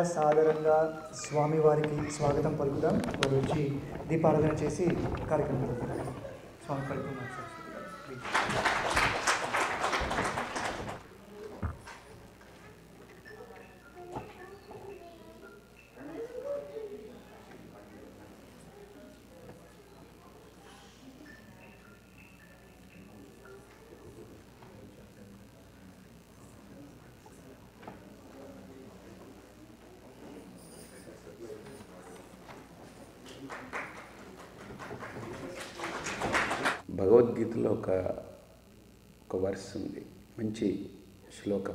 సాదరంగా స్వామివారికి స్వాగతం పలుకుదాం వారు వచ్చి దీపారాధన చేసి కార్యక్రమం జరుపుతారు. స్వామి పలుకున్నారు సరస్వతి గారు. ప్లీజ్. భగవద్గీతలో ఒక ఒక వర్స్ ఉంది మంచి శ్లోకం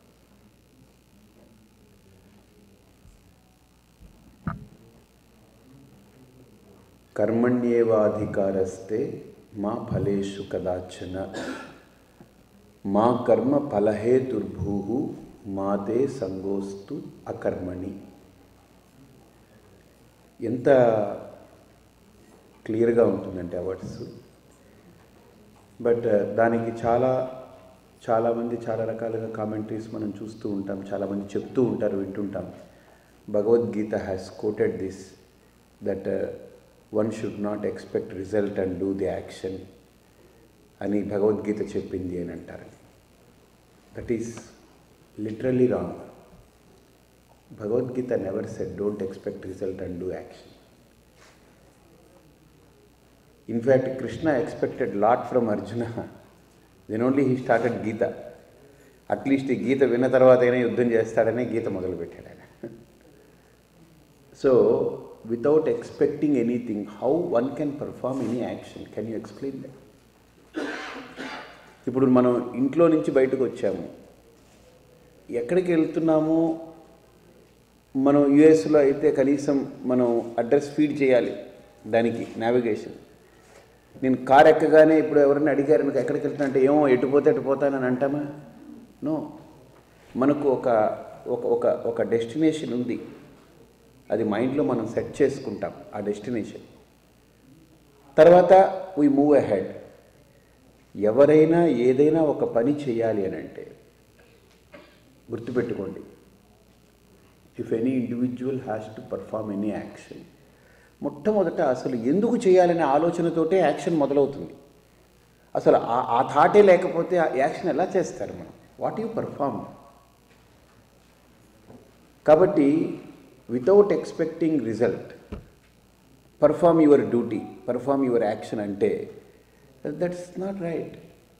కర్మణ్యేవాధికారస్తే మా ఫలేషు కదాచన మా కర్మ ఫలహే దుర్భూ మాతే సంగోస్తు అకర్మణి ఎంత క్లియర్గా ఉంటుందంటే ఆ వర్డ్స్ బట్ దానికి చాలా చాలామంది చాలా రకాలుగా కామెంటరీస్ మనం చూస్తూ ఉంటాం చాలామంది చెప్తూ ఉంటారు వింటుంటాం Bhagavad Gita has quoted this that one should not expect result and do the action అని భగవద్గీత చెప్పింది అని అంటారు that is literally wrong Bhagavad Gita never said don't expect result and do action in fact Krishna expected lot from Arjuna then only he started Gita at least ఈ గీత విన్న తర్వాత అయినా యుద్ధం చేస్తాడనే గీత మొదలుపెట్టాడు ఆయన so without expecting anything how one can perform any action can you explain that ఇప్పుడు మనం ఇంట్లో నుంచి బయటకు వచ్చాము ఎక్కడికి వెళ్తున్నామో మనం యుఎస్లో అయితే కనీసం మనం అడ్రస్ ఫీడ్ చేయాలి దానికి నావిగేషన్ నేను కార్ ఎక్కగానే ఇప్పుడు ఎవరైనా అడిగారు మీకు ఎక్కడికి వెళ్తున్నా అంటే ఏమో ఎటు పోతే ఎటు పోతానని అంటామా నో మనకు ఒక ఒక ఒక ఒక డెస్టినేషన్ ఉంది అది మైండ్లో మనం సెట్ చేసుకుంటాం ఆ డెస్టినేషన్ తర్వాత వీ మూవ్ అహెడ్ ఎవరైనా ఏదైనా ఒక పని చేయాలి అని అంటే గుర్తుపెట్టుకోండి if any individual has to perform any action మొట్టమొదట అసలు ఎందుకు చేయాలనే ఆలోచనతోటే యాక్షన్ మొదలవుతుంది అసలు ఆ- ఆ థాటే లేకపోతే ఆ యాక్షన్ ఎలా చేస్తారు మనం వాట్ యూ పర్ఫామ్ కాబట్టి without expecting result perform your duty perform your action అంటే దట్స్ నాట్ రైట్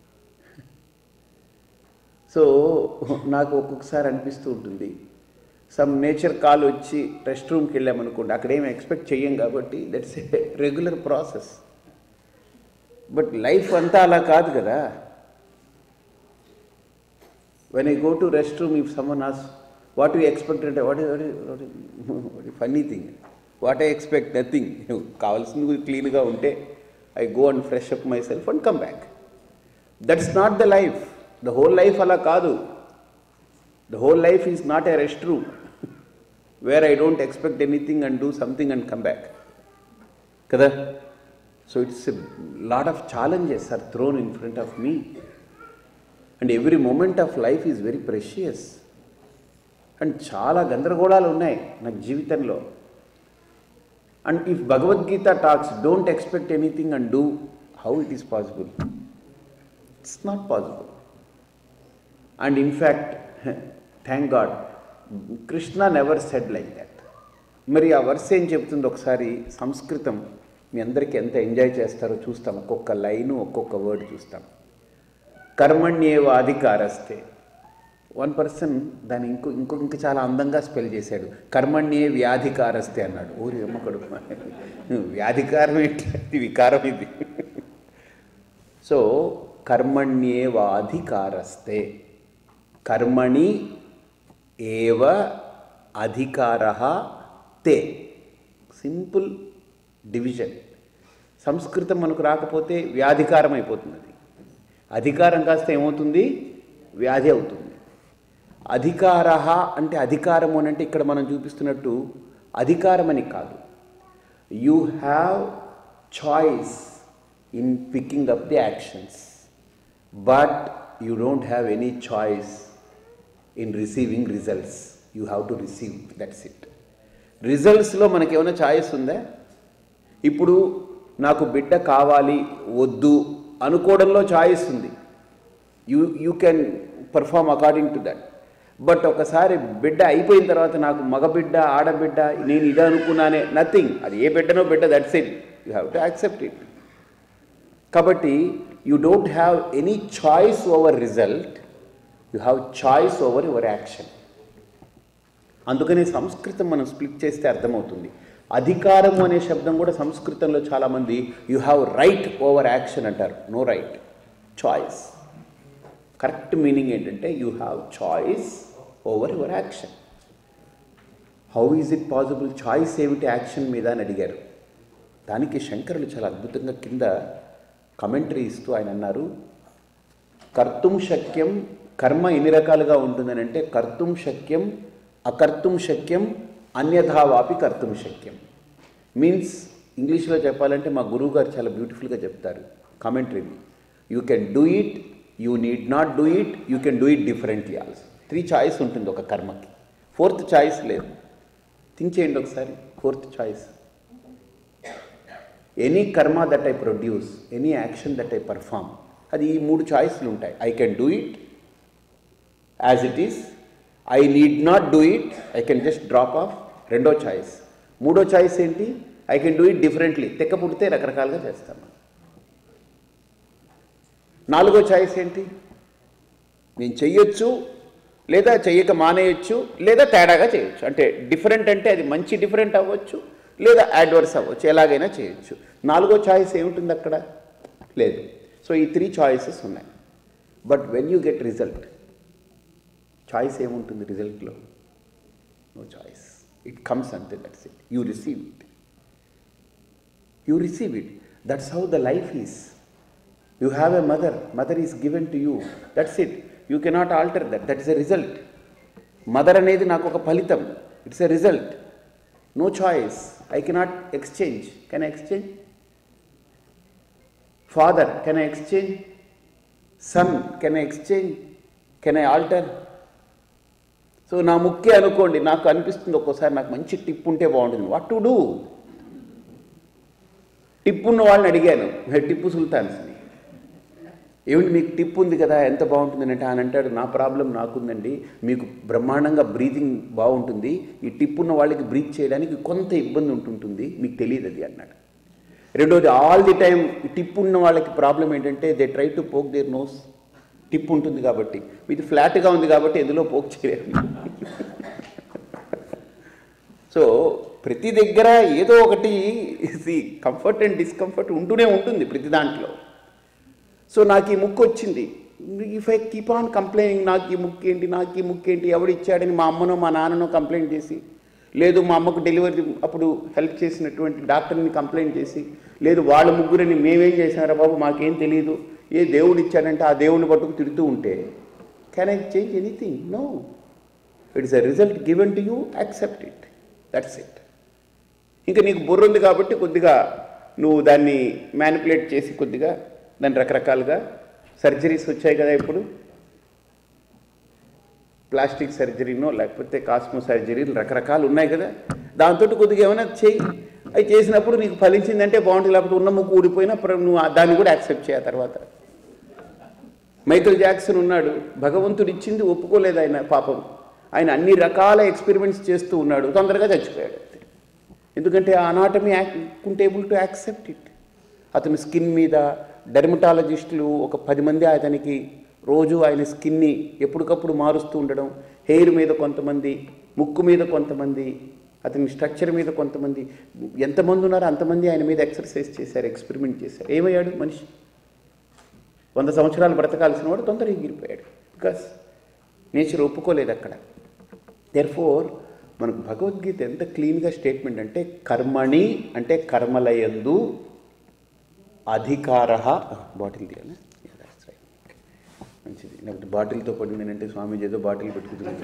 సో నాకు ఒక్కొక్కసారి అనిపిస్తూ ఉంటుంది సమ్ నేచర్ కాల్ వచ్చి రెస్ట్ రూమ్కి వెళ్ళామనుకోండి అక్కడ ఏం ఎక్స్పెక్ట్ చెయ్యం కాబట్టి that's a regular process but life అంతా అలా కాదు కదా when I go to rest room if someone ఆస్ వాట్ యూ ఎక్స్పెక్ట్ అంటే what what funny thing what I expect nothing కావాల్సింది క్లీన్గా ఉంటే I go and fresh up myself and come back that's not the life the whole life అలా కాదు the whole life is not a rest room where I don't expect anything and do something and come back కదా so it's lot of challenges are thrown in front of me and every moment of life is very precious and చాలా గందరగోళాలు ఉన్నాయి నాకు జీవితంలో and if Bhagavad Gita talks don't expect anything and do how it is possible it's not possible and in fact thank God Krishna never said like that మరి ఆ verse ఏం చెప్తుంది ఒకసారి సంస్కృతం మీ అందరికీ ఎంత ఎంజాయ్ చేస్తారో చూస్తాం ఒక్కొక్క లైను ఒక్కొక్క వర్డ్ చూస్తాం కర్మణ్యేవ అధికారస్తే వన్ పర్సన్ దాన్ని ఇంకో ఇంకో ఇంకా చాలా అందంగా స్పెల్ చేశాడు కర్మణ్యే వ్యాధికారస్తే అన్నాడు ఊరి అమ్మకడు వ్యాధికారం ఏంటి ఇది వికారం ఇది సో కర్మణ్యేవాధికారస్తే కర్మణి ఏవ అధికార తే సింపుల్ డివిజన్ సంస్కృతం మనకు రాకపోతే వ్యాధికారం అయిపోతుంది అది అధికారం కాస్త ఏమవుతుంది వ్యాధి అవుతుంది అధికార అంటే అధికారము అని అంటే ఇక్కడ మనం చూపిస్తున్నట్టు అధికారం అని కాదు you have choice in picking up the actions but you don't have any choice in receiving results you have to receive that's it రిజల్ట్స్లో మనకి ఏమైనా ఛాయిస్ ఉందా ఇప్పుడు నాకు బిడ్డ కావాలి వద్దు అనుకోవడంలో ఛాయిస్ ఉంది you you can perform according to that but ఒకసారి బిడ్డ అయిపోయిన తర్వాత నాకు మగబిడ్డ ఆడబిడ్డ నేను ఇది అనుకున్నానే నథింగ్ అది ఏ బిడ్డనో బిడ్డ that's it you have to accept it కాబట్టి you don't have any choice over result you have choice over your action అందుకనే సంస్కృతం మనం స్ప్లిట్ చేస్తే అర్థమవుతుంది అధికారం అనే శబ్దం కూడా సంస్కృతంలో చాలామంది you have right over action అంటారు no right choice correct meaning ఏంటంటే you have choice over your action how is it possible choice ఏమిటి యాక్షన్ మీద అని అడిగారు దానికి శంకరులు చాలా అద్భుతంగా కింద కమెంటరీ ఇస్తూ ఆయన అన్నారు కర్తుం శక్యం కర్మ ఎన్ని రకాలుగా ఉంటుందని అంటే కర్తుం శక్యం అకర్తుం శక్యం అన్యథావాపి కర్తుం శక్యం మీన్స్ ఇంగ్లీష్లో చెప్పాలంటే మా గురువు గారు చాలా బ్యూటిఫుల్గా చెప్తారు కామెంటరీని you can do it you need not do it you can do it differently also three choice ఉంటుంది ఒక కర్మకి ఫోర్త్ చాయిస్ లేదు థింక్ చేయండి ఒకసారి fourth choice any karma that I produce any action that I perform అది ఈ మూడు చాయిస్లు ఉంటాయి I can do it as it is I need not do it I can just drop off రెండో choice మూడో చాయిస్ ఏంటి I can do it differently తెక్క పుడితే రకరకాలుగా చేస్తాను నాలుగో చాయిస్ ఏంటి నేను చెయ్యొచ్చు లేదా చెయ్యక మానేయొచ్చు లేదా తేడాగా చేయొచ్చు అంటే డిఫరెంట్ అంటే అది మంచి డిఫరెంట్ అవ్వచ్చు లేదా యాడ్వర్స్ అవ్వచ్చు ఎలాగైనా చేయొచ్చు నాలుగో చాయిస్ ఏముంటుంది అక్కడ లేదు సో ఈ త్రీ చాయిసెస్ ఉన్నాయి but when you get result choice ఏముంటుంది రిజల్ట్లో నో చాయిస్ ఇట్ కమ్స్ అంతే that's it you receive it you receive it that's how the life is you have a mother mother is given to you that's it you cannot alter that that is a result mother అనేది నాకు ఒక ఫలితం it's a result no choice I cannot exchange can I exchange father can I exchange son can I exchange can I alter so నా ముఖ్య అనుకోండి నాకు అనిపిస్తుంది ఒక్కోసారి నాకు మంచి టిప్ ఉంటే బాగుంటుంది వాట్ టు డూ టిప్ ఉన్న వాళ్ళని అడిగాను టిప్పు సుల్తాన్స్ని ఏమిటి మీకు టిప్ ఉంది కదా ఎంత బాగుంటుంది అంటే ఆయన అంటాడు నా ప్రాబ్లం నాకుందండి మీకు బ్రహ్మాండంగా బ్రీతింగ్ బాగుంటుంది ఈ టిప్ ఉన్న వాళ్ళకి బ్రీత్ చేయడానికి కొంత ఇబ్బంది ఉంటుంటుంది మీకు తెలియదు అది అన్నాడు రెండోది ఆల్ ది టైం టిప్ ఉన్న వాళ్ళకి ప్రాబ్లం ఏంటంటే they try to poke their nose tip ఉంటుంది కాబట్టి ఇది ఫ్లాట్గా ఉంది కాబట్టి ఎందులో పోక్ చేయలేరు సో ప్రతి దగ్గర ఏదో ఒకటి కంఫర్ట్ అండ్ డిస్కంఫర్ట్ ఉంటూనే ఉంటుంది ప్రతి దాంట్లో సో నాకు ఈ ముక్కు వచ్చింది if I keep on complaining నాకు ఈ ముక్కు ఏంటి నాకు ఈ ముక్కు ఏంటి ఎవడు ఇచ్చాడని మా అమ్మనో మా నాన్ననో కంప్లైంట్ చేసి లేదు మా అమ్మకు డెలివరీ అప్పుడు హెల్ప్ చేసినటువంటి డాక్టర్ని కంప్లైంట్ చేసి లేదు వాళ్ళ ముగ్గురిని మేమేం చేసినారా బాబు మాకేం తెలియదు ఏ దేవుడు ఇచ్చాడంటే ఆ దేవుడిని పట్టుకు తిడుతూ ఉంటే can I change anything no it's a result given to you accept it that's it ఇంకా నీకు బుర్ర ఉంది కాబట్టి కొద్దిగా నువ్వు దాన్ని మ్యానిపులేట్ చేసి కొద్దిగా దాన్ని రకరకాలుగా సర్జరీస్ వచ్చాయి కదా ఇప్పుడు ప్లాస్టిక్ సర్జరీనో లేకపోతే కాస్మో సర్జరీలు రకరకాలు ఉన్నాయి కదా దాంతో కొద్దిగా ఏమైనా చేయి అవి చేసినప్పుడు నీకు ఫలించిందంటే బాగుంటుంది లేకపోతే ఉన్న ముక్కు ఊడిపోయినా ప్ర- నువ్వు ఆ- దాన్ని కూడా యాక్సెప్ట్ చేయ తర్వాత మైకేల్ జాక్సన్ ఉన్నాడు భగవంతుడు ఇచ్చింది ఒప్పుకోలేదు ఆయన పాపం ఆయన అన్ని రకాల ఎక్స్పెరిమెంట్స్ చేస్తూ ఉన్నాడు తొందరగా చచ్చిపోయాడు ఎందుకంటే ఆ anatomy couldn't able to accept it అతని స్కిన్ మీద డెర్మటాలజిస్టులు ఒక పది మంది అతనికి రోజు ఆయన స్కిన్ని ఎప్పటికప్పుడు మారుస్తూ ఉండడం హెయిర్ మీద కొంతమంది ముక్కు మీద కొంతమంది అతని స్ట్రక్చర్ మీద కొంతమంది ఎంతమంది ఉన్నారో అంతమంది ఆయన మీద ఎక్సర్సైజ్ చేశారు ఎక్స్పెరిమెంట్ చేశారు ఏమయ్యాడు మనిషి వంద సంవత్సరాలు బ్రతకాల్సిన వాడు తొందరగా ఎగిరిపోయాడు బికాస్ నేచర్ ఒప్పుకోలేదు అక్కడ దెర్ఫోర్ మనకు భగవద్గీత ఎంత క్లీన్గా స్టేట్మెంట్ అంటే కర్మణి అంటే కర్మలయందు అధికార బాటిల్ తీయాలి Yeah, that's right. Okay. మంచిది లేకపోతే బాటిల్తో పడి నేనంటే స్వామీజీ ఏదో బాటిల్ పెట్టుకుంటున్నాను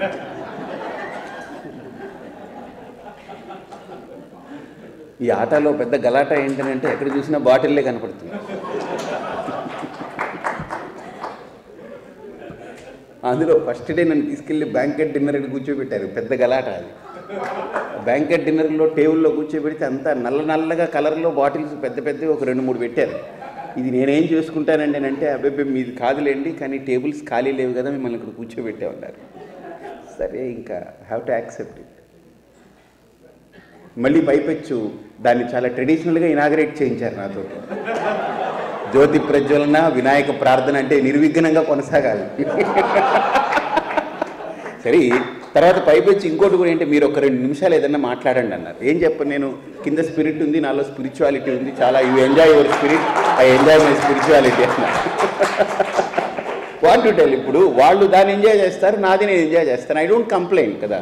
ఈ ఆటలో పెద్ద గలాట ఏంటంటే ఎక్కడ చూసినా బాటిల్లే కనపడుతుంది అందులో ఫస్ట్ డే నన్ను తీసుకెళ్ళి బ్యాంకెట్ డిన్నర్కి కూర్చోబెట్టారు పెద్ద గలాట అది బ్యాంకెట్ డిన్నర్లో టేబుల్లో కూర్చోబెడితే అంతా నల్ల నల్లగా కలర్లో బాటిల్స్ పెద్ద పెద్దవి ఒక రెండు మూడు పెట్టారు ఇది నేనేం చేసుకుంటానండి అని అంటే అబ్బాయి మీది కాదులేండి కానీ టేబుల్స్ ఖాళీ లేవు కదా మిమ్మల్ని ఇక్కడ కూర్చోబెట్టే ఉన్నారు సరే ఇంకా హ్యావ్ టు యాక్సెప్ట్ ఇట్ మళ్ళీ పైపెచ్చు దాన్ని చాలా ట్రెడిషనల్గా ఇనాగరేట్ చేయించారు నాతో జ్యోతి ప్రజ్వలన వినాయక ప్రార్థన అంటే నిర్విఘ్నంగా కొనసాగాలి సరే తర్వాత పైపెచ్చి ఇంకోటి కూడా ఏంటి మీరు ఒక రెండు నిమిషాలు ఏదన్నా మాట్లాడండి అన్నారు ఏం చెప్పను నేను కింద స్పిరిట్ ఉంది నాలో స్పిరిచువాలిటీ ఉంది చాలా you enjoy your spirit I enjoy my spirituality అన్నారు వాట్ టు టెల్ ఇప్పుడు వాళ్ళు దాన్ని ఎంజాయ్ చేస్తారు నాది నేను ఎంజాయ్ చేస్తాను ఐ డోంట్ కంప్లైంట్ కదా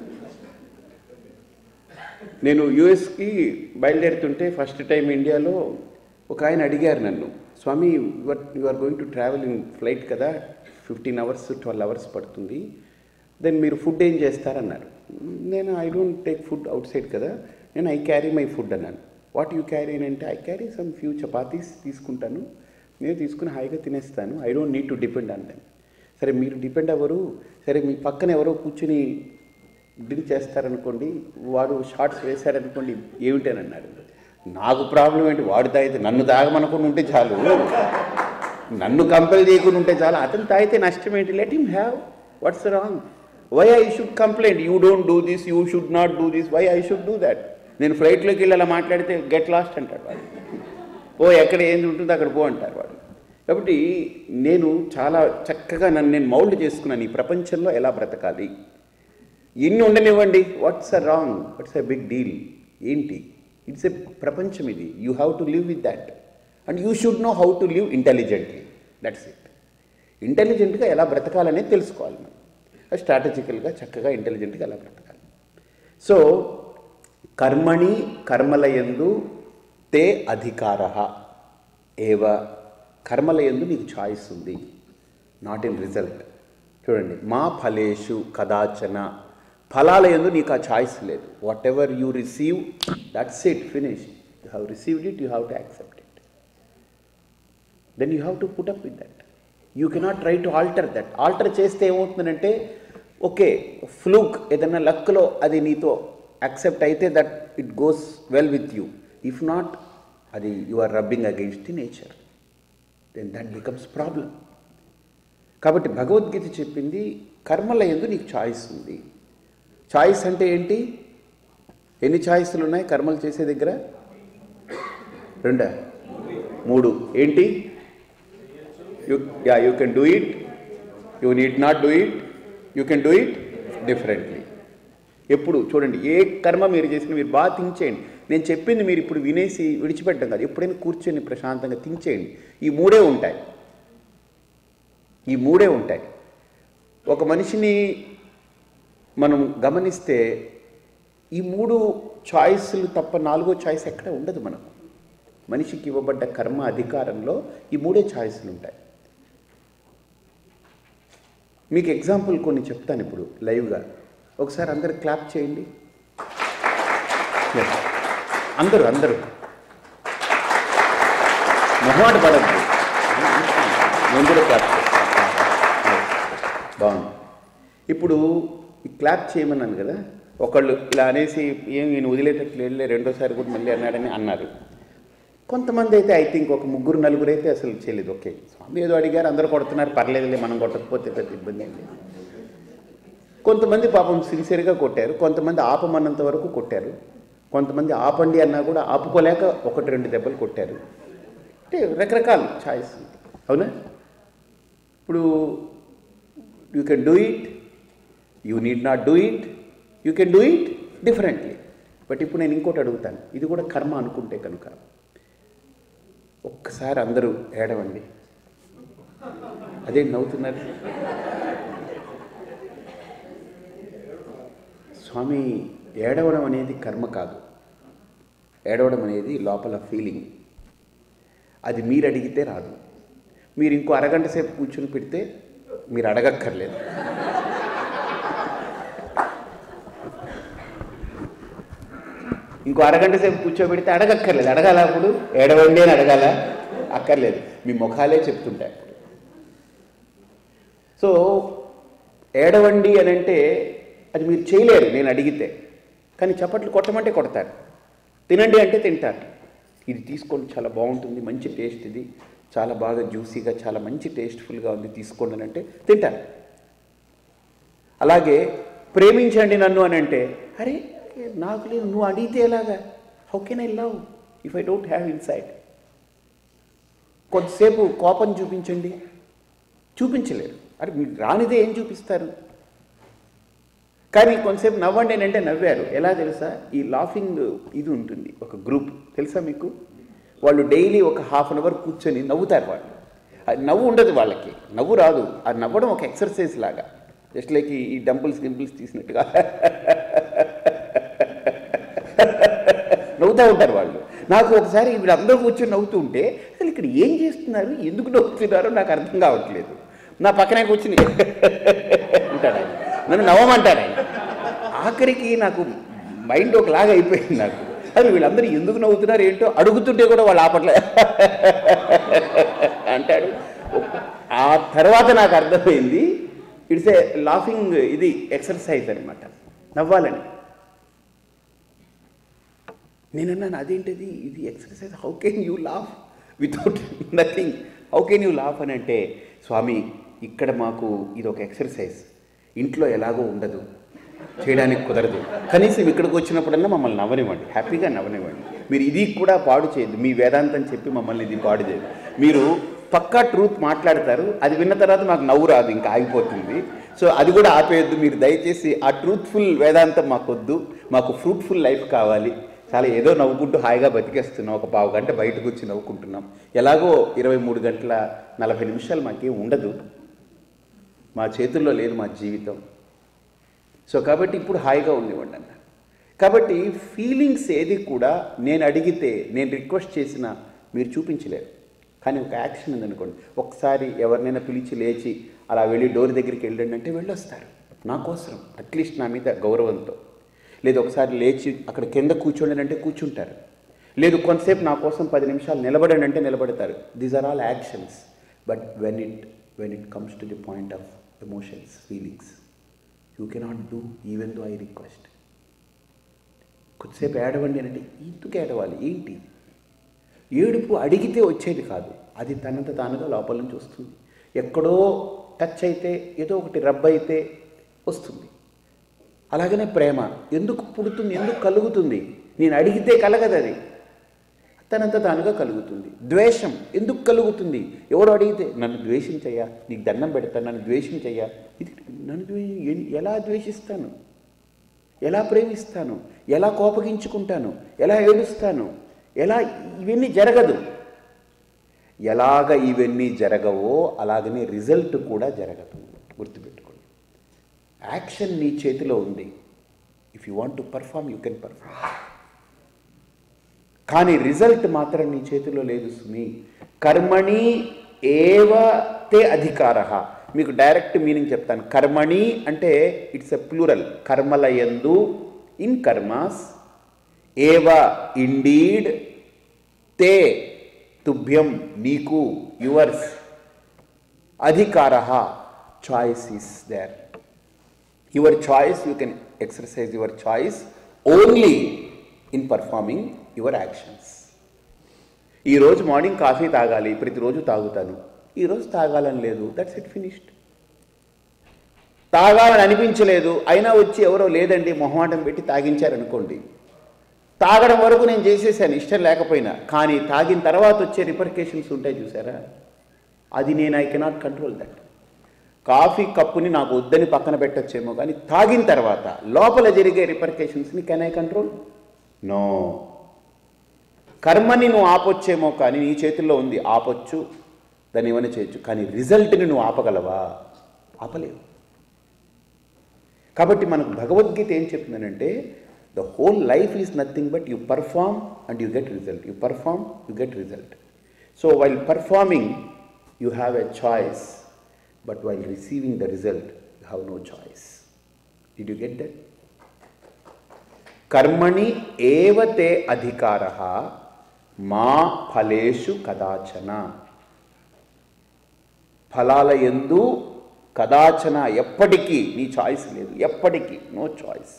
నేను యూఎస్కి బయలుదేరుతుంటే ఫస్ట్ టైం ఇండియాలో ఒక ఆయన అడిగారు నన్ను Swami your you are going to travel in flight కదా ఫిఫ్టీన్ అవర్స్ ట్వెల్వ్ అవర్స్ పడుతుంది దెన్ మీరు ఫుడ్ ఏం చేస్తారన్నారు నేను I don't take food outside కదా నేను ఐ క్యారీ మై ఫుడ్ అన్నాను వాట్ యూ క్యారీ అని అంటే I carry some few chapatis తీసుకుంటాను నేను తీసుకుని హాయిగా తినేస్తాను I don't need to depend on them సరే మీరు డిపెండ్ అవ్వరు సరే మీ పక్కన ఎవరో కూర్చుని డ్రింక్ చేస్తారనుకోండి వాడు షార్ట్స్ వేశారనుకోండి ఏమిటని అన్నాడు నాకు ప్రాబ్లం ఏంటి వాడు తాగితే నన్ను తాగమనుకుని ఉంటే చాలు నన్ను కంపెల్ చేయకుండా ఉంటే చాలు అతను తాగితే నష్టం ఏంటి let him have what's wrong why I should complaint you don't do this you should not do this why I should do that నేను ఫ్లైట్లోకి వెళ్ళి అలా మాట్లాడితే గెట్ లాస్ట్ అంటాడు వాడు ఓ ఎక్కడ ఏంది ఉంటుందో అక్కడ పో అంటారు వాడు కాబట్టి నేను చాలా చక్కగా నన్ను నేను మౌల్డ్ చేసుకున్నాను ఈ ప్రపంచంలో ఎలా బ్రతకాలి ఎన్ని ఉండనివ్వండి what's a wrong what's a big deal ఏంటి ఇట్స్ ఎ ప్రపంచం ఇది you have to live with that and you should know how to live intelligently that's it ఇంటెలిజెంట్గా ఎలా బ్రతకాలనేది తెలుసుకోవాలి మనం స్ట్రాటజికల్గా చక్కగా ఇంటెలిజెంట్గా ఎలా బ్రతకాలి సో కర్మణి కర్మలయందు తే అధికార ఏవ కర్మలయందు నీకు చాయిస్ ఉంది నాట్ ఇన్ రిజల్ట్ చూడండి మా ఫలేషు కదాచన ఫలాల ఎందు నీకు ఆ చాయిస్ లేదు whatever you receive that's it finish you have received it you have to accept it then you have to put up with that you cannot try to alter that alter చేస్తే ఏమవుతుందంటే okay fluke ఏదైనా లక్లో అది నీతో accept అయితే that it goes well with you if not అది you are rubbing against the nature then that becomes problem కాబట్టి భగవద్గీత చెప్పింది కర్మల ఎందు నీకు చాయిస్ ఉంది చాయిస్ అంటే ఏంటి ఎన్ని చాయిస్లు ఉన్నాయి కర్మలు చేసే దగ్గర రెండా మూడు ఏంటి you yeah you can do it you need not do it you can do it differently ఎప్పుడు చూడండి ఏ కర్మ మీరు చేసిన మీరు బాగా థింక్ చేయండి నేను చెప్పింది మీరు ఇప్పుడు వినేసి విడిచిపెట్టడం కాదు ఎప్పుడైనా కూర్చొని ప్రశాంతంగా థింక్ చేయండి ఈ మూడే ఉంటాయి ఈ మూడే ఉంటాయి ఒక మనిషిని మనం గమనిస్తే ఈ మూడు చాయిస్లు తప్ప నాలుగో చాయిస్ ఎక్కడ ఉండదు మనకు మనిషికి ఇవ్వబడ్డ కర్మ అధికారంలో ఈ మూడే ఛాయిస్లు ఉంటాయి మీకు ఎగ్జాంపుల్ కొన్ని చెప్తాను ఇప్పుడు లైవ్గా ఒకసారి అందరు క్లాప్ చేయండి Yes. అందరూ అందరూ మొహమాట పడద్దు నేను కూడా క్లాప్ చేస్తాను బాగుంది ఇప్పుడు ఈ క్లాప్ చేయమన్నాను కదా ఒకళ్ళు ఇలా అనేసి ఏం ఈయన వదిలేటట్లు వెళ్ళే రెండోసారి కూడా మళ్ళీ అన్నాడని అన్నారు కొంతమంది అయితే ఐ థింక్ ఒక ముగ్గురు నలుగురు అయితే అసలు చేయలేదు ఓకే స్వామి ఏదో అడిగారు అందరూ కొడుతున్నారు పర్లేదులే మనం కొట్టకపోతే పెద్ద ఇబ్బంది ఏం లేదు కొంతమంది పాపం సిన్సియర్గా కొట్టారు కొంతమంది ఆపమన్నంత వరకు కొట్టారు కొంతమంది ఆపండి అన్నా కూడా ఆపుకోలేక ఒకటి రెండు దెబ్బలు కొట్టారు అంటే రకరకాల ఛాయిస్ అవునా ఇప్పుడు you can do it you need not do it you can do it differently but ఇప్పుడు నేను ఇంకోటి అడుగుతాను ఇది కూడా కర్మ అనుకుంటే కనుక ఒక్కసారి అందరూ ఏడవండి అదే నవ్వుతున్నారు స్వామి ఏడవడం అనేది కర్మ కాదు ఏడవడం అనేది లోపల ఫీలింగ్ అది మీరు అడిగితే రాదు మీరు ఇంకో అరగంట సేపు కూర్చుని పెడితే మీరు అడగక్కర్లేదు ఇంకో అరగంట సేపు కూర్చోబెడితే అడగక్కర్లేదు అడగాల అప్పుడు ఏడవండి అని అడగాల అక్కర్లేదు మీ ముఖాలే చెప్తుంటాయి అప్పుడు సో ఏడవండి అని అంటే అది మీరు చేయలేరు నేను అడిగితే కానీ చప్పట్లు కొట్టమంటే కొడతారు తినండి అంటే తింటారు ఇది తీసుకోండి చాలా బాగుంటుంది మంచి టేస్ట్ ఇది చాలా బాగా జ్యూసీగా చాలా మంచి టేస్ట్ఫుల్గా ఉంది తీసుకోండి అని అంటే తింటారు అలాగే ప్రేమించండి నన్ను అని అంటే అరే నాకు లేదు నువ్వు అడిగితే ఎలాగా how can I love if I don't have insight కొద్దిసేపు కోపం చూపించండి చూపించలేరు అరే మీకు రానిదే ఏం చూపిస్తారు కానీ కొంతసేపు నవ్వండి అని అంటే నవ్వారు ఎలా తెలుసా ఈ లాఫింగ్ ఇది ఉంటుంది ఒక గ్రూప్ తెలుసా మీకు వాళ్ళు డైలీ ఒక హాఫ్ అన్ అవర్ కూర్చొని నవ్వుతారు వాళ్ళు అది నవ్వు ఉండదు వాళ్ళకి నవ్వు రాదు ఆ నవ్వడం ఒక ఎక్సర్సైజ్ లాగా జస్ట్ లైక్ ఈ డంపుల్స్ గింపుల్స్ తీసినట్టుగా నవ్వుతూ ఉంటారు వాళ్ళు నాకు ఒకసారి వీళ్ళందరూ కూర్చొని నవ్వుతూ ఉంటే అసలు ఇక్కడ ఏం చేస్తున్నారు ఎందుకు నవ్వుతున్నారో నాకు అర్థం కావట్లేదు నా పక్కనే కూర్చుని అంటాడు ఆయన నన్ను నవ్వమంటాడు ఆయన ఆఖరికి నాకు మైండ్ ఒకలాగా అయిపోయింది నాకు అసలు వీళ్ళందరూ ఎందుకు నవ్వుతున్నారు ఏంటో అడుగుతుంటే కూడా వాళ్ళు ఆపట్లే అంటాడు ఆ తర్వాత నాకు అర్థమైంది ఇట్స్ ఏ లాఫింగ్ ఇది ఎక్సర్సైజ్ అనమాట నవ్వాలని నేనన్నాను అదేంటిది ఇది exercise how can you laugh without nothing how can you laugh అని అంటే స్వామి ఇక్కడ మాకు ఇది ఒక ఎక్సర్సైజ్ ఇంట్లో ఎలాగో ఉండదు చేయడానికి కుదరదు కనీసం ఇక్కడికి వచ్చినప్పుడన్నా మమ్మల్ని నవ్వనివ్వండి హ్యాపీగా నవ్వనివ్వండి మీరు ఇది కూడా పాడు చేయదు మీ వేదాంతం చెప్పి మమ్మల్ని ఇది పాడు చేయదు మీరు పక్కా ట్రూత్ మాట్లాడతారు అది విన్న తర్వాత మాకు నవ్వు రాదు ఇంకా ఆగిపోతుంది సో అది కూడా ఆపేయొద్దు మీరు దయచేసి ఆ ట్రూత్ఫుల్ వేదాంతం మాకొద్దు మాకు ఫ్రూట్ఫుల్ లైఫ్ కావాలి చాలా ఏదో నవ్వుకుంటూ హాయిగా బతికేస్తున్నాం ఒక పావు గంట బయటకు వచ్చి నవ్వుకుంటున్నాం ఎలాగో ఇరవై మూడు గంటల నలభై నిమిషాలు మాకేం ఉండదు మా చేతుల్లో లేదు మా జీవితం సో కాబట్టి ఇప్పుడు హాయిగా ఉండేవాడి అన్న కాబట్టి ఫీలింగ్స్ ఏది కూడా నేను అడిగితే నేను రిక్వెస్ట్ చేసినా మీరు చూపించలేరు కానీ ఒక యాక్షన్ ఉందనుకోండి ఒకసారి ఎవరినైనా పిలిచి లేచి అలా వెళ్ళి డోర్ దగ్గరికి వెళ్ళండి అంటే వెళ్ళొస్తారు నా కోసం అట్లీస్ట్ నా మీద గౌరవంతో లేదు ఒకసారి లేచి అక్కడ కింద కూర్చోండి అంటే కూర్చుంటారు లేదు కొంతసేపు నా కోసం పది నిమిషాలు నిలబడండి అంటే నిలబడతారు these are all actions but when it when it comes to the point of emotions feelings you cannot do even though I request కొద్దిసేపు ఏడవండి అని అంటే ఎందుకు ఏడవాలి ఏంటి ఏడుపు అడిగితే వచ్చేది కాదు అది తనంత తానుగా లోపల నుంచి వస్తుంది ఎక్కడో టచ్ అయితే ఏదో ఒకటి రబ్ అయితే వస్తుంది అలాగనే ప్రేమ ఎందుకు పుడుతుంది ఎందుకు కలుగుతుంది నేను అడిగితే కలగదు అది తనంత తానుగా కలుగుతుంది ద్వేషం ఎందుకు కలుగుతుంది ఎవడు అడిగితే నన్ను ద్వేషించయ్యా నీకు దండం పెడతాను నన్ను ద్వేషించయ్యా ఇది నన్ను ద్వే ఎన్- ఎలా ద్వేషిస్తాను ఎలా ప్రేమిస్తాను ఎలా కోపగించుకుంటాను ఎలా ఏడుస్తాను ఎలా ఇవన్నీ జరగదు ఎలాగ ఇవన్నీ జరగవో అలాగనే రిజల్ట్ కూడా జరగదు గుర్తుపెట్టుకోండి యాక్షన్ నీ చేతిలో ఉంది if you want to perform you can perform కానీ రిజల్ట్ మాత్రం నీ చేతిలో లేదు సుమి కర్మణి ఏవ తే అధికార మీకు డైరెక్ట్ మీనింగ్ చెప్తాను కర్మణి అంటే ఇట్స్ ఎ ప్లూరల్ కర్మలయందు ఇన్ కర్మాస్ ఏవ ఇండీడ్ తే తుభ్యం నీకు యువర్స్ అధికార choice is there your choice you can exercise your choice only in performing your actions ఈరోజు మార్నింగ్ కాఫీ తాగాలి ప్రతిరోజు తాగుతాను ఈరోజు తాగాలని లేదు దట్స్ ఇట్ ఫినిష్డ్ తాగాలని అనిపించలేదు అయినా వచ్చి ఎవరో లేదండి మొహమాటం పెట్టి తాగించారనుకోండి తాగడం వరకు నేను చేసేసాను ఇష్టం లేకపోయినా కానీ తాగిన తర్వాత వచ్చే రిపర్కేషన్స్ ఉంటాయి చూసారా అది నేను I cannot control that coffee కప్పుని నాకు వద్దని పక్కన పెట్టొచ్చేమో కానీ తాగిన తర్వాత లోపల జరిగే రిపర్కేషన్స్ని కెన్ ఐ కంట్రోల్ నో కర్మని నువ్వు ఆపొచ్చేమో కానీ నీ చేతుల్లో ఉంది ఆపొచ్చు దాన్ని ఏమైనా చేయొచ్చు కానీ రిజల్ట్ని నువ్వు ఆపగలవా ఆపలేవు కాబట్టి మనకు భగవద్గీత ఏం చెప్తుందనంటే the whole life is nothing but you perform and you get result you perform you get result so while performing you have a choice but while receiving the result you have no choice did you get that కర్మణి ఏవ తే అధికార మా ఫలేషు కదాచన ఫలాల ఎందు కదాచన ఎప్పటికీ నీ choice లేదు ఎప్పటికీ నో చాయిస్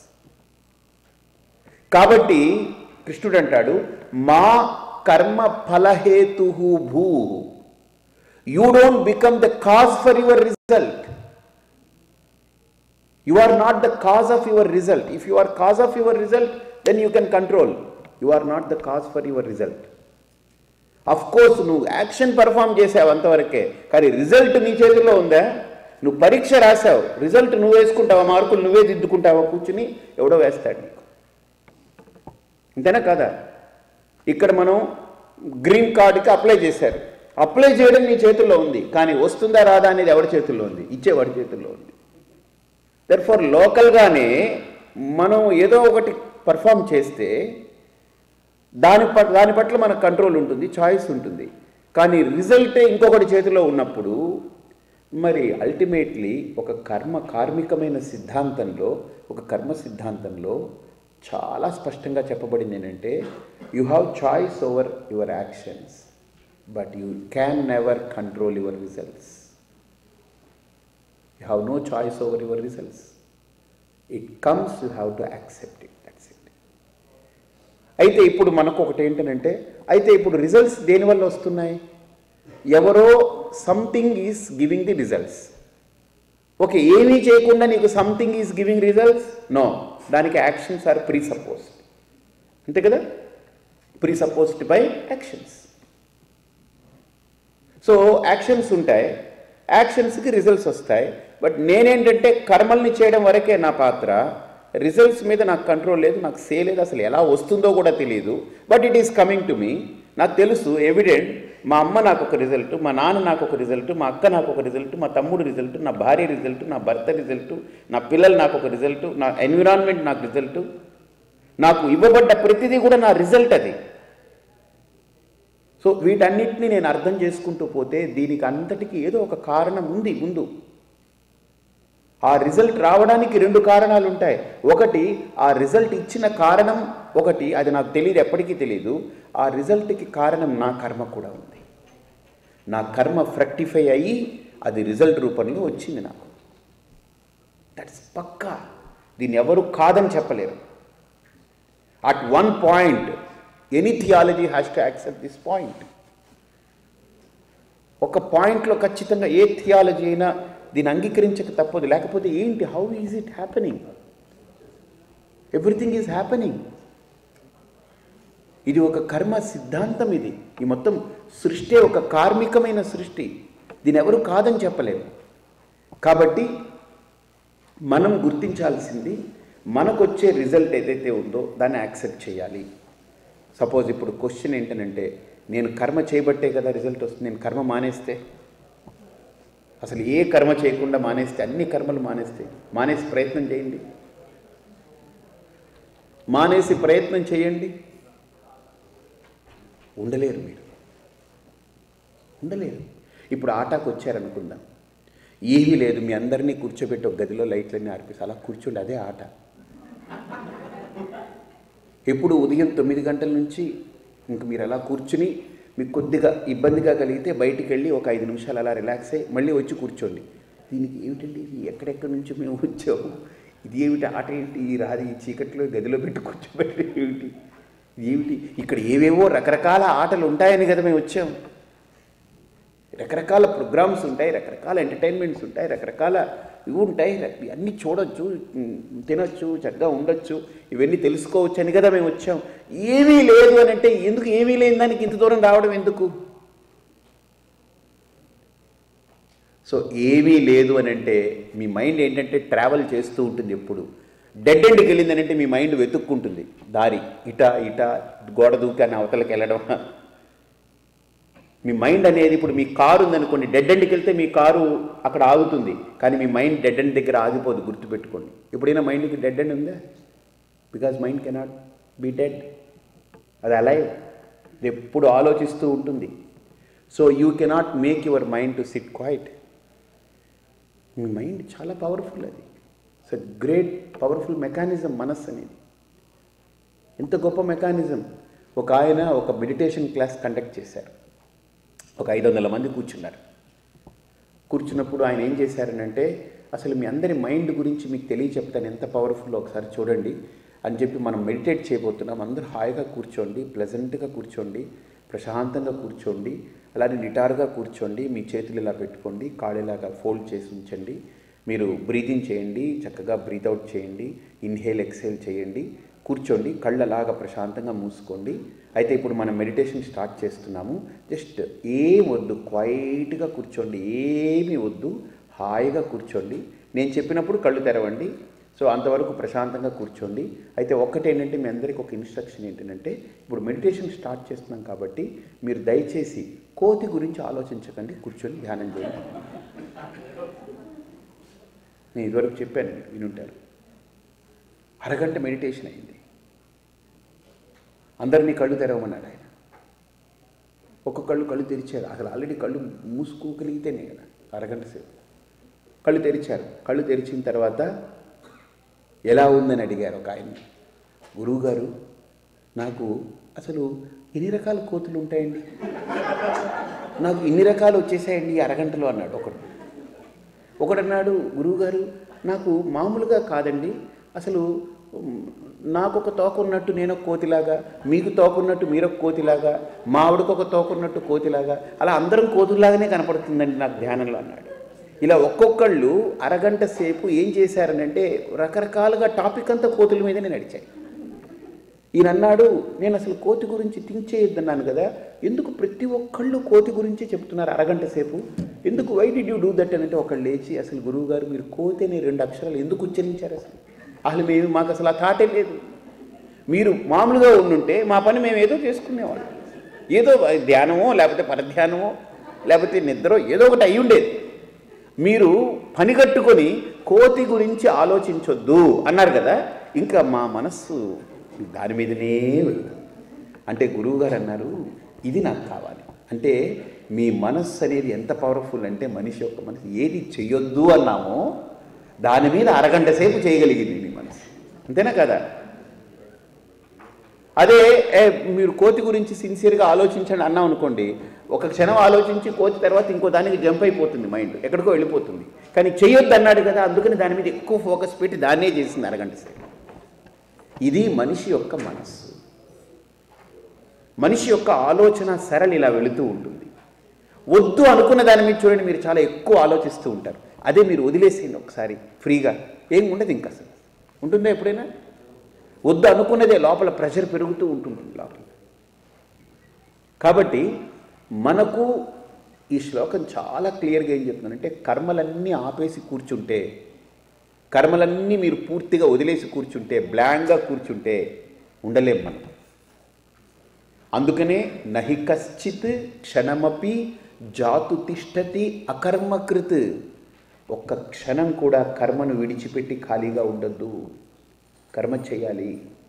కాబట్టి కృష్ణుడు అంటాడు మా కర్మ ఫలహేతు భూ you don't become the cause for your result you are not the cause of your result if you are cause of your result then you can control you are not the cause for your result of course నువ్వు action perform చేసావు అంతవరకే కానీ result నీ చేతిలో ఉందా నువ్వు పరీక్ష రాసావు రిజల్ట్ నువ్వు వేసుకుంటావా మార్కులు నువ్వే దిద్దుకుంటావా కూర్చుని ఎవడో వేస్తాడు నీకు అంతేనా కదా ఇక్కడ మనం గ్రీన్ కార్డుకి అప్లై చేశారు అప్లై చేయడం నీ చేతుల్లో ఉంది కానీ వస్తుందా రాదా అనేది ఎవరి చేతుల్లో ఉంది ఇచ్చేవాడి చేతుల్లో ఉంది దర్ ఫర్ లోకల్గానే మనం ఏదో ఒకటి పర్ఫామ్ చేస్తే దాని పట్ల దాని పట్ల మనకు కంట్రోల్ ఉంటుంది చాయిస్ ఉంటుంది కానీ రిజల్టే ఇంకొకటి చేతిలో ఉన్నప్పుడు మరి అల్టిమేట్లీ ఒక కర్మ కార్మికమైన సిద్ధాంతంలో ఒక కర్మ సిద్ధాంతంలో చాలా స్పష్టంగా చెప్పబడింది ఏంటంటే you have choice over your actions but you can never control your results you have no choice over your results it comes you have to accept it that's it అయితే ఇప్పుడు మనకు ఒకటి ఏంటంటే అయితే ఇప్పుడు రిజల్ట్స్ దేనివల్ల వస్తున్నాయి ఎవరో something is giving the results okay ఏమీ చేయకుండా నీకు something is giving results no దానికి యాక్షన్స్ ఆర్ ప్రీ సపోజ్డ్ అంతే కదా presupposed by actions so actions ఉంటాయి యాక్షన్స్కి రిజల్ట్స్ వస్తాయి బట్ నేనేంటంటే కర్మల్ని చేయడం వరకే నా పాత్ర రిజల్ట్స్ మీద నాకు కంట్రోల్ లేదు నాకు సే లేదు అసలు ఎలా వస్తుందో కూడా తెలియదు but it is coming to me నాకు తెలుసు ఎవిడెంట్ మా అమ్మ నాకు ఒక రిజల్ట్ మా నాన్న నాకు ఒక రిజల్ట్ మా అక్క నాకు ఒక రిజల్ట్ మా తమ్ముడు రిజల్ట్ నా భార్య రిజల్ట్ నా భర్త రిజల్ట్ నా పిల్లలు నాకు ఒక రిజల్ట్ నా ఎన్విరాన్మెంట్ నాకు రిజల్ట్ నాకు ఇవ్వబడ్డ ప్రతిదీ కూడా నా రిజల్ట్ అది సో వీటన్నిటిని నేను అర్థం చేసుకుంటూ పోతే దీనికి అంతటికి ఏదో ఒక కారణం ఉంది ముందు ఆ రిజల్ట్ రావడానికి రెండు కారణాలు ఉంటాయి ఒకటి ఆ రిజల్ట్ ఇచ్చిన కారణం ఒకటి అది నాకు తెలియదు ఎప్పటికీ తెలియదు ఆ రిజల్ట్కి కారణం నా కర్మ కూడా ఉంది నా కర్మ ఫ్రక్టిఫై అయ్యి అది రిజల్ట్ రూపంలో వచ్చింది నాకు దట్స్ పక్కా దీన్ని ఎవరు కాదని చెప్పలేరు at one point any theology has to accept this point ఒక పాయింట్లో ఖచ్చితంగా ఏ థియాలజీ అయినా దీన్ని అంగీకరించక తప్పదు లేకపోతే ఏంటి how is it happening everything is happening ఇది ఒక కర్మ సిద్ధాంతం ఇది ఈ మొత్తం సృష్టి ఒక కార్మికమైన సృష్టి దీని ఎవరు కాదని చెప్పలేము కాబట్టి మనం గుర్తించాల్సింది మనకు వచ్చే రిజల్ట్ ఏదైతే ఉందో దాన్ని యాక్సెప్ట్ చేయాలి సపోజ్ ఇప్పుడు క్వశ్చన్ ఏంటనంటే నేను కర్మ చేయబట్టే కదా రిజల్ట్ వస్తుంది నేను కర్మ మానేస్తే అసలు ఏ కర్మ చేయకుండా మానేస్తే అన్ని కర్మలు మానేస్తే మానేసి ప్రయత్నం చేయండి మానేసి ప్రయత్నం చేయండి ఉండలేరు మీరు ఉండలేరు ఇప్పుడు ఆటకు వచ్చారనుకుందాం ఏమీ లేదు మీ అందరినీ కూర్చోబెట్టి ఒక గదిలో లైట్లన్నీ ఆర్పిస్తే అలా కూర్చోండి అదే ఆట ఎప్పుడు ఉదయం తొమ్మిది గంటల నుంచి ఇంక మీరు అలా కూర్చుని మీకు కొద్దిగా ఇబ్బందిగా కలిగితే బయటికి వెళ్ళి ఒక ఐదు నిమిషాలు అలా రిలాక్స్ అయ్యి మళ్ళీ వచ్చి కూర్చోండి దీనికి ఏమిటండి ఇది ఎక్కడెక్కడి నుంచి మేము వచ్చాము ఇది ఏమిటి ఆట ఏంటి ఈ రాది ఈ చీకట్లో గదిలో పెట్టి కూర్చోబెట్టి ఏమిటి ఇది ఏమిటి ఇక్కడ ఏవేవో రకరకాల ఆటలు ఉంటాయని కదా మేము వచ్చాము రకరకాల ప్రోగ్రామ్స్ ఉంటాయి రకరకాల ఎంటర్టైన్మెంట్స్ ఉంటాయి రకరకాల ఇవి ఉంటాయి రక- అన్నీ చూడొచ్చు ఉమ్, తినొచ్చు చక్కగా ఉండొచ్చు ఇవన్నీ తెలుసుకోవచ్చు అని కదా మేము వచ్చాం ఏమీ లేదు అని అంటే ఎందుకు ఏమీ లేని దానికి ఇంత దూరం రావడం ఎందుకు సో ఏమీ లేదు అని అంటే మీ మైండ్ ఏంటంటే ట్రావెల్ చేస్తూ ఉంటుంది ఎప్పుడు డెడ్ ఎండ్కి వెళ్ళింది అని అంటే మీ మైండ్ వెతుక్కుంటుంది దారి ఇట ఇట గోడ దూకాన్ని అవతలకి వెళ్ళడం మీ మైండ్ అనేది ఇప్పుడు మీ కారు ఉందనుకోండి డెడ్ ఎండ్కి వెళ్తే మీ కారు అక్కడ ఆగుతుంది కానీ మీ మైండ్ డెడ్ ఎండ్ దగ్గర ఆగిపోదు గుర్తుపెట్టుకోండి ఎప్పుడైనా మైండ్కి డెడ్ ఎండ్ ఉందా because mind cannot be dead అది అలైవ్ ఇది ఎప్పుడు ఆలోచిస్తూ ఉంటుంది so you cannot make your mind to sit quiet మీ మైండ్ చాలా పవర్ఫుల్ అది it's a great powerful mechanism మనస్సు అనేది ఎంత గొప్ప మెకానిజం ఒక ఆయన ఒక మెడిటేషన్ క్లాస్ కండక్ట్ చేశారు ఒక ఐదు వందల మంది కూర్చున్నారు కూర్చున్నప్పుడు ఆయన ఏం చేశారనంటే అసలు మీ అందరి మైండ్ గురించి మీకు తెలియచెప్తాను ఎంత పవర్ఫుల్ ఒకసారి చూడండి అని చెప్పి మనం మెడిటేట్ చేయబోతున్నాం అందరూ హాయిగా కూర్చోండి ప్లెజెంట్గా కూర్చోండి ప్రశాంతంగా కూర్చోండి అలానే నిటారుగా కూర్చోండి మీ చేతులు ఇలా పెట్టుకోండి కాళ్ళలాగా ఫోల్డ్ చేసి ఉంచండి మీరు బ్రీతింగ్ చేయండి చక్కగా బ్రీత్ అవుట్ చేయండి ఇన్హేల్ ఎక్సేల్ చేయండి కూర్చోండి కళ్ళలాగా ప్రశాంతంగా మూసుకోండి అయితే ఇప్పుడు మనం మెడిటేషన్ స్టార్ట్ చేస్తున్నాము జస్ట్ ఏం వద్దు క్వైట్గా కూర్చోండి ఏమీ వద్దు హాయిగా కూర్చోండి నేను చెప్పినప్పుడు కళ్ళు తెరవండి సో అంతవరకు ప్రశాంతంగా కూర్చోండి అయితే ఒక్కటేంటంటే మీ అందరికీ ఒక ఇన్స్ట్రక్షన్ ఏంటంటే ఇప్పుడు మెడిటేషన్ స్టార్ట్ చేస్తున్నాం కాబట్టి మీరు దయచేసి కోతి గురించి ఆలోచించకండి కూర్చొని ధ్యానం చేయండి నేను ఇదివరకు చెప్పాను మీరు వినుంటారు అరగంట మెడిటేషన్ అయింది అందరినీ కళ్ళు తెరవమన్నాడు ఆయన ఒక్కొక్కళ్ళు కళ్ళు తెరిచారు అసలు ఆల్రెడీ కళ్ళు మూసుకోగలిగితేనే కదా అరగంట సేపు కళ్ళు తెరిచారు కళ్ళు తెరిచిన తర్వాత ఎలా ఉందని అడిగారు ఒక ఆయన గురువుగారు నాకు అసలు ఎన్ని రకాల కోతులు ఉంటాయండి నాకు ఇన్ని రకాలు వచ్చేసాయండి ఈ అరగంటలో అన్నాడు ఒకడు ఒకడన్నాడు గురువుగారు నాకు మామూలుగా కాదండి అసలు ఉమ్, నాకు ఒక తోక ఉన్నట్టు నేను ఒక కోతిలాగా మీకు తోక ఉన్నట్టు మీరు ఒక కోతిలాగా మా ఆవిడకు ఒక తోక ఉన్నట్టు కోతిలాగా అలా అందరం కోతుల్లాగానే కనపడుతుందండి నాకు ధ్యానంలో అన్నాడు ఇలా ఒక్కొక్కళ్ళు అరగంట సేపు ఏం చేశారనంటే రకరకాలుగా టాపిక్ అంతా కోతుల మీదనే నడిచాయి ఈయన అన్నాడు నేను అసలు కోతి గురించి థింక్ చేయొద్దన్నాను కదా ఎందుకు ప్రతి ఒక్కళ్ళు కోతి గురించి చెప్తున్నారు అరగంట సేపు ఎందుకు why do you do that అని అంటే ఒకళ్ళు లేచి అసలు గురువు గారు మీరు కోతి అనే రెండు అక్షరాలు ఎందుకు ఉచ్చరించారు అసలు అసలు మేము మాకు అసలు ఆ థాటే లేదు మీరు మామూలుగా ఉండుంటే మా పని మేము ఏదో చేసుకునేవాళ్ళం ఏదో ధ్యానమో లేకపోతే పరధ్యానమో లేకపోతే నిద్ర ఏదో ఒకటి అయి ఉండేది మీరు పని కట్టుకొని కోతి గురించి ఆలోచించొద్దు అన్నారు కదా ఇంకా మా మనస్సు దాని మీదనే వెళ్తుంది అంటే గురువుగారు అన్నారు ఇది నాకు కావాలి అంటే మీ మనస్సు అనేది ఎంత పవర్ఫుల్ అంటే మనిషి యొక్క మనసు ఏది చెయ్యొద్దు అన్నామో దాని మీద అరగంట సేపు చేయగలిగింది మీ మనసు అంతేనా కదా అదే ఏ, మీరు కోతి గురించి సిన్సియర్గా ఆలోచించండి అన్నాం అనుకోండి ఒక క్షణం ఆలోచించి కోతి తర్వాత ఇంకో దానికి జంప్ అయిపోతుంది మైండ్ ఎక్కడికో వెళ్ళిపోతుంది కానీ చెయ్యొద్దు అన్నాడు కదా అందుకని దాని మీద ఎక్కువ ఫోకస్ పెట్టి దాన్నే చేసింది అరగంట సేపు ఇది మనిషి యొక్క మనస్సు మనిషి యొక్క ఆలోచన సరళి ఇలా వెళుతూ ఉంటుంది వద్దు అనుకున్న దాని మీద చూడండి మీరు చాలా ఎక్కువ ఆలోచిస్తూ ఉంటారు అదే మీరు వదిలేసేయండి ఒకసారి ఫ్రీగా ఏం ఉండదు ఇంకా అసలు ఉంటుందా ఎప్పుడైనా వద్దు అనుకున్నదే లోపల ప్రెషర్ పెరుగుతూ ఉంటుంది లోపల కాబట్టి మనకు ఈ శ్లోకం చాలా క్లియర్గా ఏం చెప్తుందంటే కర్మలన్నీ ఆపేసి కూర్చుంటే కర్మలన్నీ మీరు పూర్తిగా వదిలేసి కూర్చుంటే బ్లాంక్గా కూర్చుంటే ఉండలేం మనం అందుకనే నహి కశ్చిత్ క్షణమపి జాతు తిష్టతి అకర్మకృత్ ఒక్క క్షణం కూడా కర్మను విడిచిపెట్టి ఖాళీగా ఉండొద్దు కర్మ చేయాలి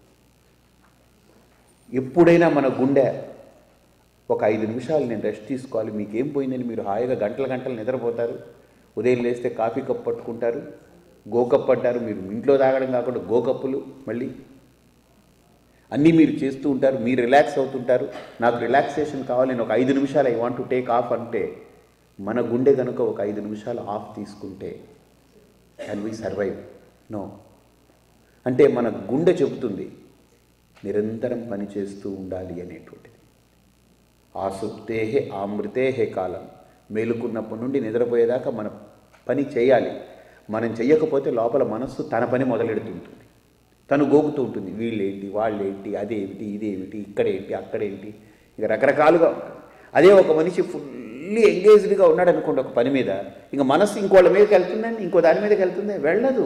ఎప్పుడైనా మన గుండె ఒక ఐదు నిమిషాలు నేను రెస్ట్ తీసుకోవాలి మీకేం పోయిందని మీరు హాయిగా గంటల గంటలు నిద్రపోతారు ఉదయం లేస్తే కాఫీ కప్ పట్టుకుంటారు గోకప్ అంటారు మీరు ఇంట్లో తాగడం కాకుండా గోకప్పులు మళ్ళీ అన్నీ మీరు చేస్తూ ఉంటారు మీరు రిలాక్స్ అవుతుంటారు నాకు రిలాక్సేషన్ కావాలి నేను ఒక ఐదు నిమిషాలు I want to take off అంటే మన గుండె కనుక ఒక ఐదు నిమిషాలు ఆఫ్ తీసుకుంటే క్యాన్ వీ సర్వైవ్ నో అంటే మన గుండె చెబుతుంది నిరంతరం పని చేస్తూ ఉండాలి అనేటువంటిది ఆసుప్తేహే ఆమృతేహే కాలం మేలుకున్నప్పటి నుండి నిద్రపోయేదాకా మన పని చేయాలి మనం చెయ్యకపోతే లోపల మనస్సు తన పని మొదలెడుతుంటుంది తను గోకుతూ ఉంటుంది వీళ్ళేంటి వాళ్ళేంటి అదేమిటి ఇదేమిటి ఇక్కడేంటి అక్కడేంటి ఇక రకరకాలుగా ఉంటుంది అదే ఒక మనిషి ఫుల్లీ ఎంగేజ్డ్గా ఉన్నాడు అనుకోండి ఒక పని మీద ఇంకా మనస్సు ఇంకోళ్ళ మీదకి వెళ్తుందండి ఇంకో దాని మీదకి వెళ్తుందే వెళ్ళదు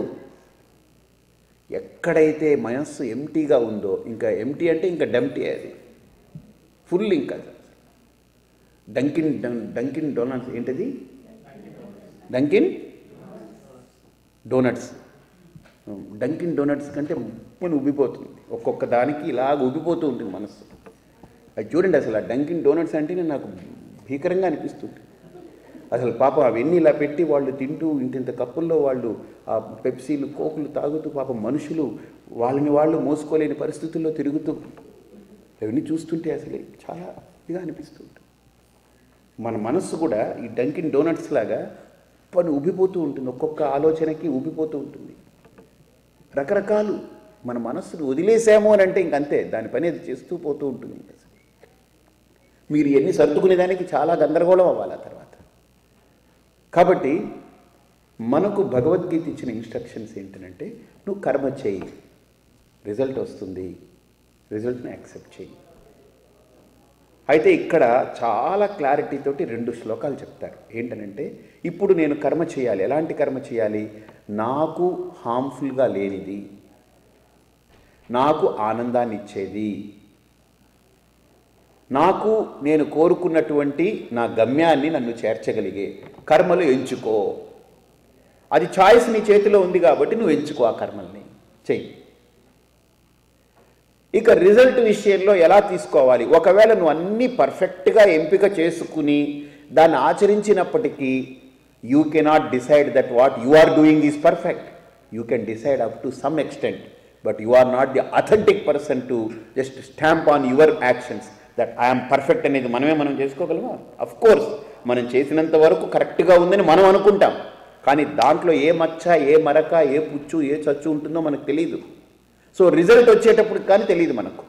ఎక్కడైతే మనస్సు ఎంటీగా ఉందో ఇంకా ఎంటీ అంటే ఇంకా డమ్టీ అది ఫుల్ ఇంకా డంకిన్ డం- డంకిన్ డోనట్స్ ఏంటది డంకిన్ డోనట్స్ డంకిన్ డోనట్స్ కంటే ముప్పని ఉబ్బిపోతుంది ఒక్కొక్క దానికి ఇలాగ ఉబ్బిపోతూ ఉంటుంది మనస్సు అది చూడండి అసలు ఆ డంకిన్ డోనట్స్ అంటేనే నాకు భీకరంగా అనిపిస్తుంది అసలు పాపం అవన్నీ ఇలా పెట్టి వాళ్ళు తింటూ ఇంతింత కప్పుల్లో వాళ్ళు ఆ పెప్సీలు కోకులు తాగుతూ పాపం మనుషులు వాళ్ళని వాళ్ళు మోసుకోలేని పరిస్థితుల్లో తిరుగుతూ అవన్నీ చూస్తుంటే అసలు చాలా ఇదిగా అనిపిస్తుంది మన మనస్సు కూడా ఈ డంకిన్ డోనట్స్ లాగా పని ఉబ్బిపోతూ ఉంటుంది ఒక్కొక్క ఆలోచనకి ఉబ్బిపోతూ ఉంటుంది రకరకాలు మన మనస్సును వదిలేసాము అని అంటే ఇంకంతే దాని పని అది చేస్తూ పోతూ ఉంటుంది ఇంకా. మీరు ఎన్ని సర్దుకునే దానికి చాలా గందరగోళం అవ్వాలి ఆ తర్వాత కాబట్టి మనకు భగవద్గీత ఇచ్చిన ఇన్స్ట్రక్షన్స్ ఏంటంటే నువ్వు కర్మ చేయి రిజల్ట్ వస్తుంది రిజల్ట్ని యాక్సెప్ట్ చేయి అయితే ఇక్కడ చాలా క్లారిటీ తోటి రెండు శ్లోకాలు చెప్తారు ఏంటనంటే ఇప్పుడు నేను కర్మ చేయాలి ఎలాంటి కర్మ చేయాలి నాకు హార్మ్ఫుల్గా లేనిది నాకు ఆనందాన్ని ఇచ్చేది నాకు నేను కోరుకున్నటువంటి నా గమ్యాన్ని నన్ను చేర్చగలిగే కర్మలు ఎంచుకో అది చాయిస్ నీ చేతిలో ఉంది కాబట్టి నువ్వు ఎంచుకో ఆ కర్మల్ని చెయ్యి ఇక రిజల్ట్ విషయంలో ఎలా తీసుకోవాలి ఒకవేళ నువ్వు అన్నీ పర్ఫెక్ట్గా ఎంపిక చేసుకుని దాన్ని ఆచరించినప్పటికీ you cannot decide that what you are doing is perfect you can decide up to some extent but you are not the authentic person to just stamp on your actions that I'm perfect అనేది మనమే మనం చేసుకోగలమా of course మనం చేసినంత వరకు కరెక్ట్గా ఉందని మనం అనుకుంటాం కానీ దాంట్లో ఏ మచ్చ ఏ మరక ఏ పుచ్చు ఏ చచ్చు ఉంటుందో మనకు తెలియదు సో రిజల్ట్ వచ్చేటప్పుడు కానీ తెలియదు మనకు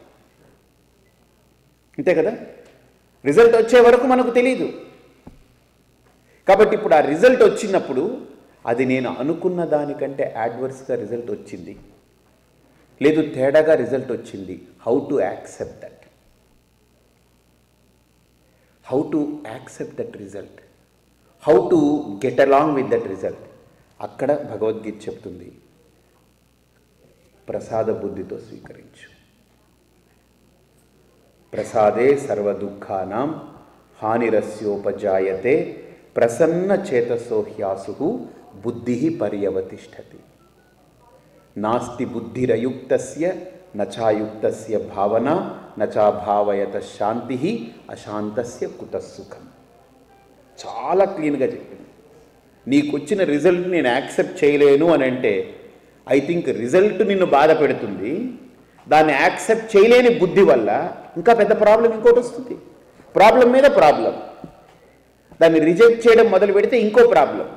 అంతే కదా రిజల్ట్ వచ్చే వరకు మనకు తెలియదు కాబట్టి ఇప్పుడు ఆ రిజల్ట్ వచ్చినప్పుడు అది నేను అనుకున్న దానికంటే యాడ్వర్స్గా రిజల్ట్ వచ్చింది లేదు తేడాగా రిజల్ట్ వచ్చింది how to accept that how to accept that result how to get along with that result అక్కడ భగవద్గీత చెప్తుంది ప్రసాద బుద్ధితో స్వీకరించు ప్రసాదే సర్వదుఃఖానాం హానిరస్యోపజాయతే ప్రసన్న చేతసో హ్యాసు బుద్ధి పర్యవతిష్టతి నాస్తి బుద్ధిరయుక్తస్య నచాయుక్తస్య భావన నచాభావయత శాంతి అశాంతస్య కుతసుఖం చాలా క్లీన్గా చెప్పింది నీకు వచ్చిన రిజల్ట్ నేను యాక్సెప్ట్ చేయలేను అని అంటే ఐ థింక్ రిజల్ట్ నిన్ను బాధ పెడుతుంది దాన్ని యాక్సెప్ట్ చేయలేని బుద్ధి వల్ల ఇంకా పెద్ద ప్రాబ్లం ఇంకోటి వస్తుంది ప్రాబ్లం మీద ప్రాబ్లం దాన్ని రిజెక్ట్ చేయడం మొదలు పెడితే ఇంకో ప్రాబ్లం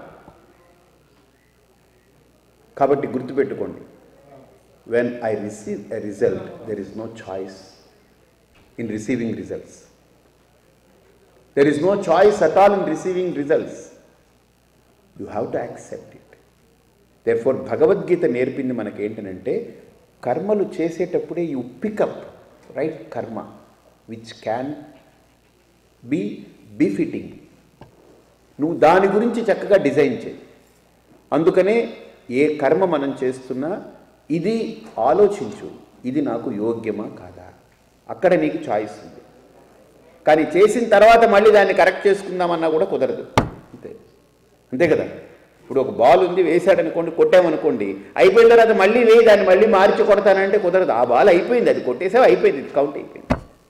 కాబట్టి గుర్తుపెట్టుకోండి when I receive a result there is no choice in receiving results there is no choice at all in receiving results you have to accept it therefore Bhagavad Gita నేర్పింది మనకేంటనంటే కర్మలు చేసేటప్పుడే you pick up right karma which can be befitting నువ్వు దాని గురించి చక్కగా design చేయి అందుకనే ఏ కర్మ మనం చేస్తున్నా ఇది ఆలోచించు ఇది నాకు యోగ్యమా కాదా అక్కడ నీకు చాయిస్ ఉంది కానీ చేసిన తర్వాత మళ్ళీ దాన్ని కరెక్ట్ చేసుకుందామన్నా కూడా కుదరదు అంతే అంతే కదా ఇప్పుడు ఒక బాల్ ఉంది వేసాడనుకోండి కొట్టామనుకోండి అయిపోయిన తర్వాత మళ్ళీ వేయి దాన్ని మళ్ళీ మార్చి కొడతానంటే కుదరదు ఆ బాల్ అయిపోయింది అది కొట్టేసావు అయిపోయింది ఇది కౌంట్ అయిపోయింది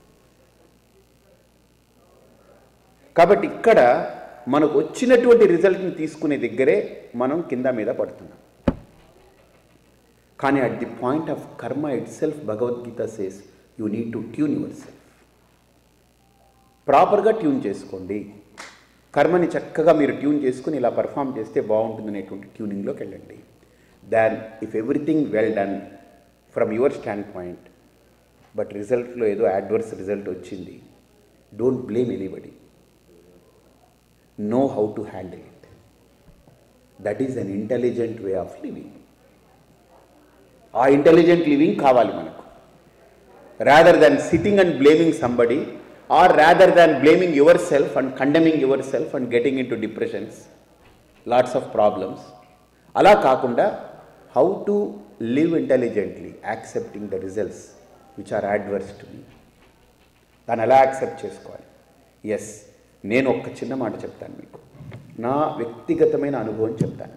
కాబట్టి ఇక్కడ మనకు వచ్చినటువంటి రిజల్ట్ని తీసుకునే దగ్గరే మనం కింద మీద పడుతున్నాం కానీ at the point of karma itself Bhagavad Gita says you need to tune yourself ప్రాపర్గా ట్యూన్ చేసుకోండి కర్మని చక్కగా మీరు ట్యూన్ చేసుకుని ఇలా పర్ఫామ్ చేస్తే బాగుంటుంది అనేటువంటి ట్యూనింగ్లోకి వెళ్ళండి then if everything well done from your standpoint but రిజల్ట్లో ఏదో అడ్వర్స్ రిజల్ట్ వచ్చింది don't blame anybody no how to handle it that is an intelligent way of living ఆ ఇంటెలిజెంట్ లివింగ్ కావాలి మనకు rather than sitting and blaming somebody or rather than blaming yourself and condemning yourself and getting into depressions lots of problems అలా కాకుండా how to live intelligently accepting the results which are adverse to me దాన్ని ఎలా accept చేసుకోవాలి yes నేను ఒక్క చిన్న మాట చెప్తాను మీకు నా వ్యక్తిగతమైన అనుభవం చెప్తాను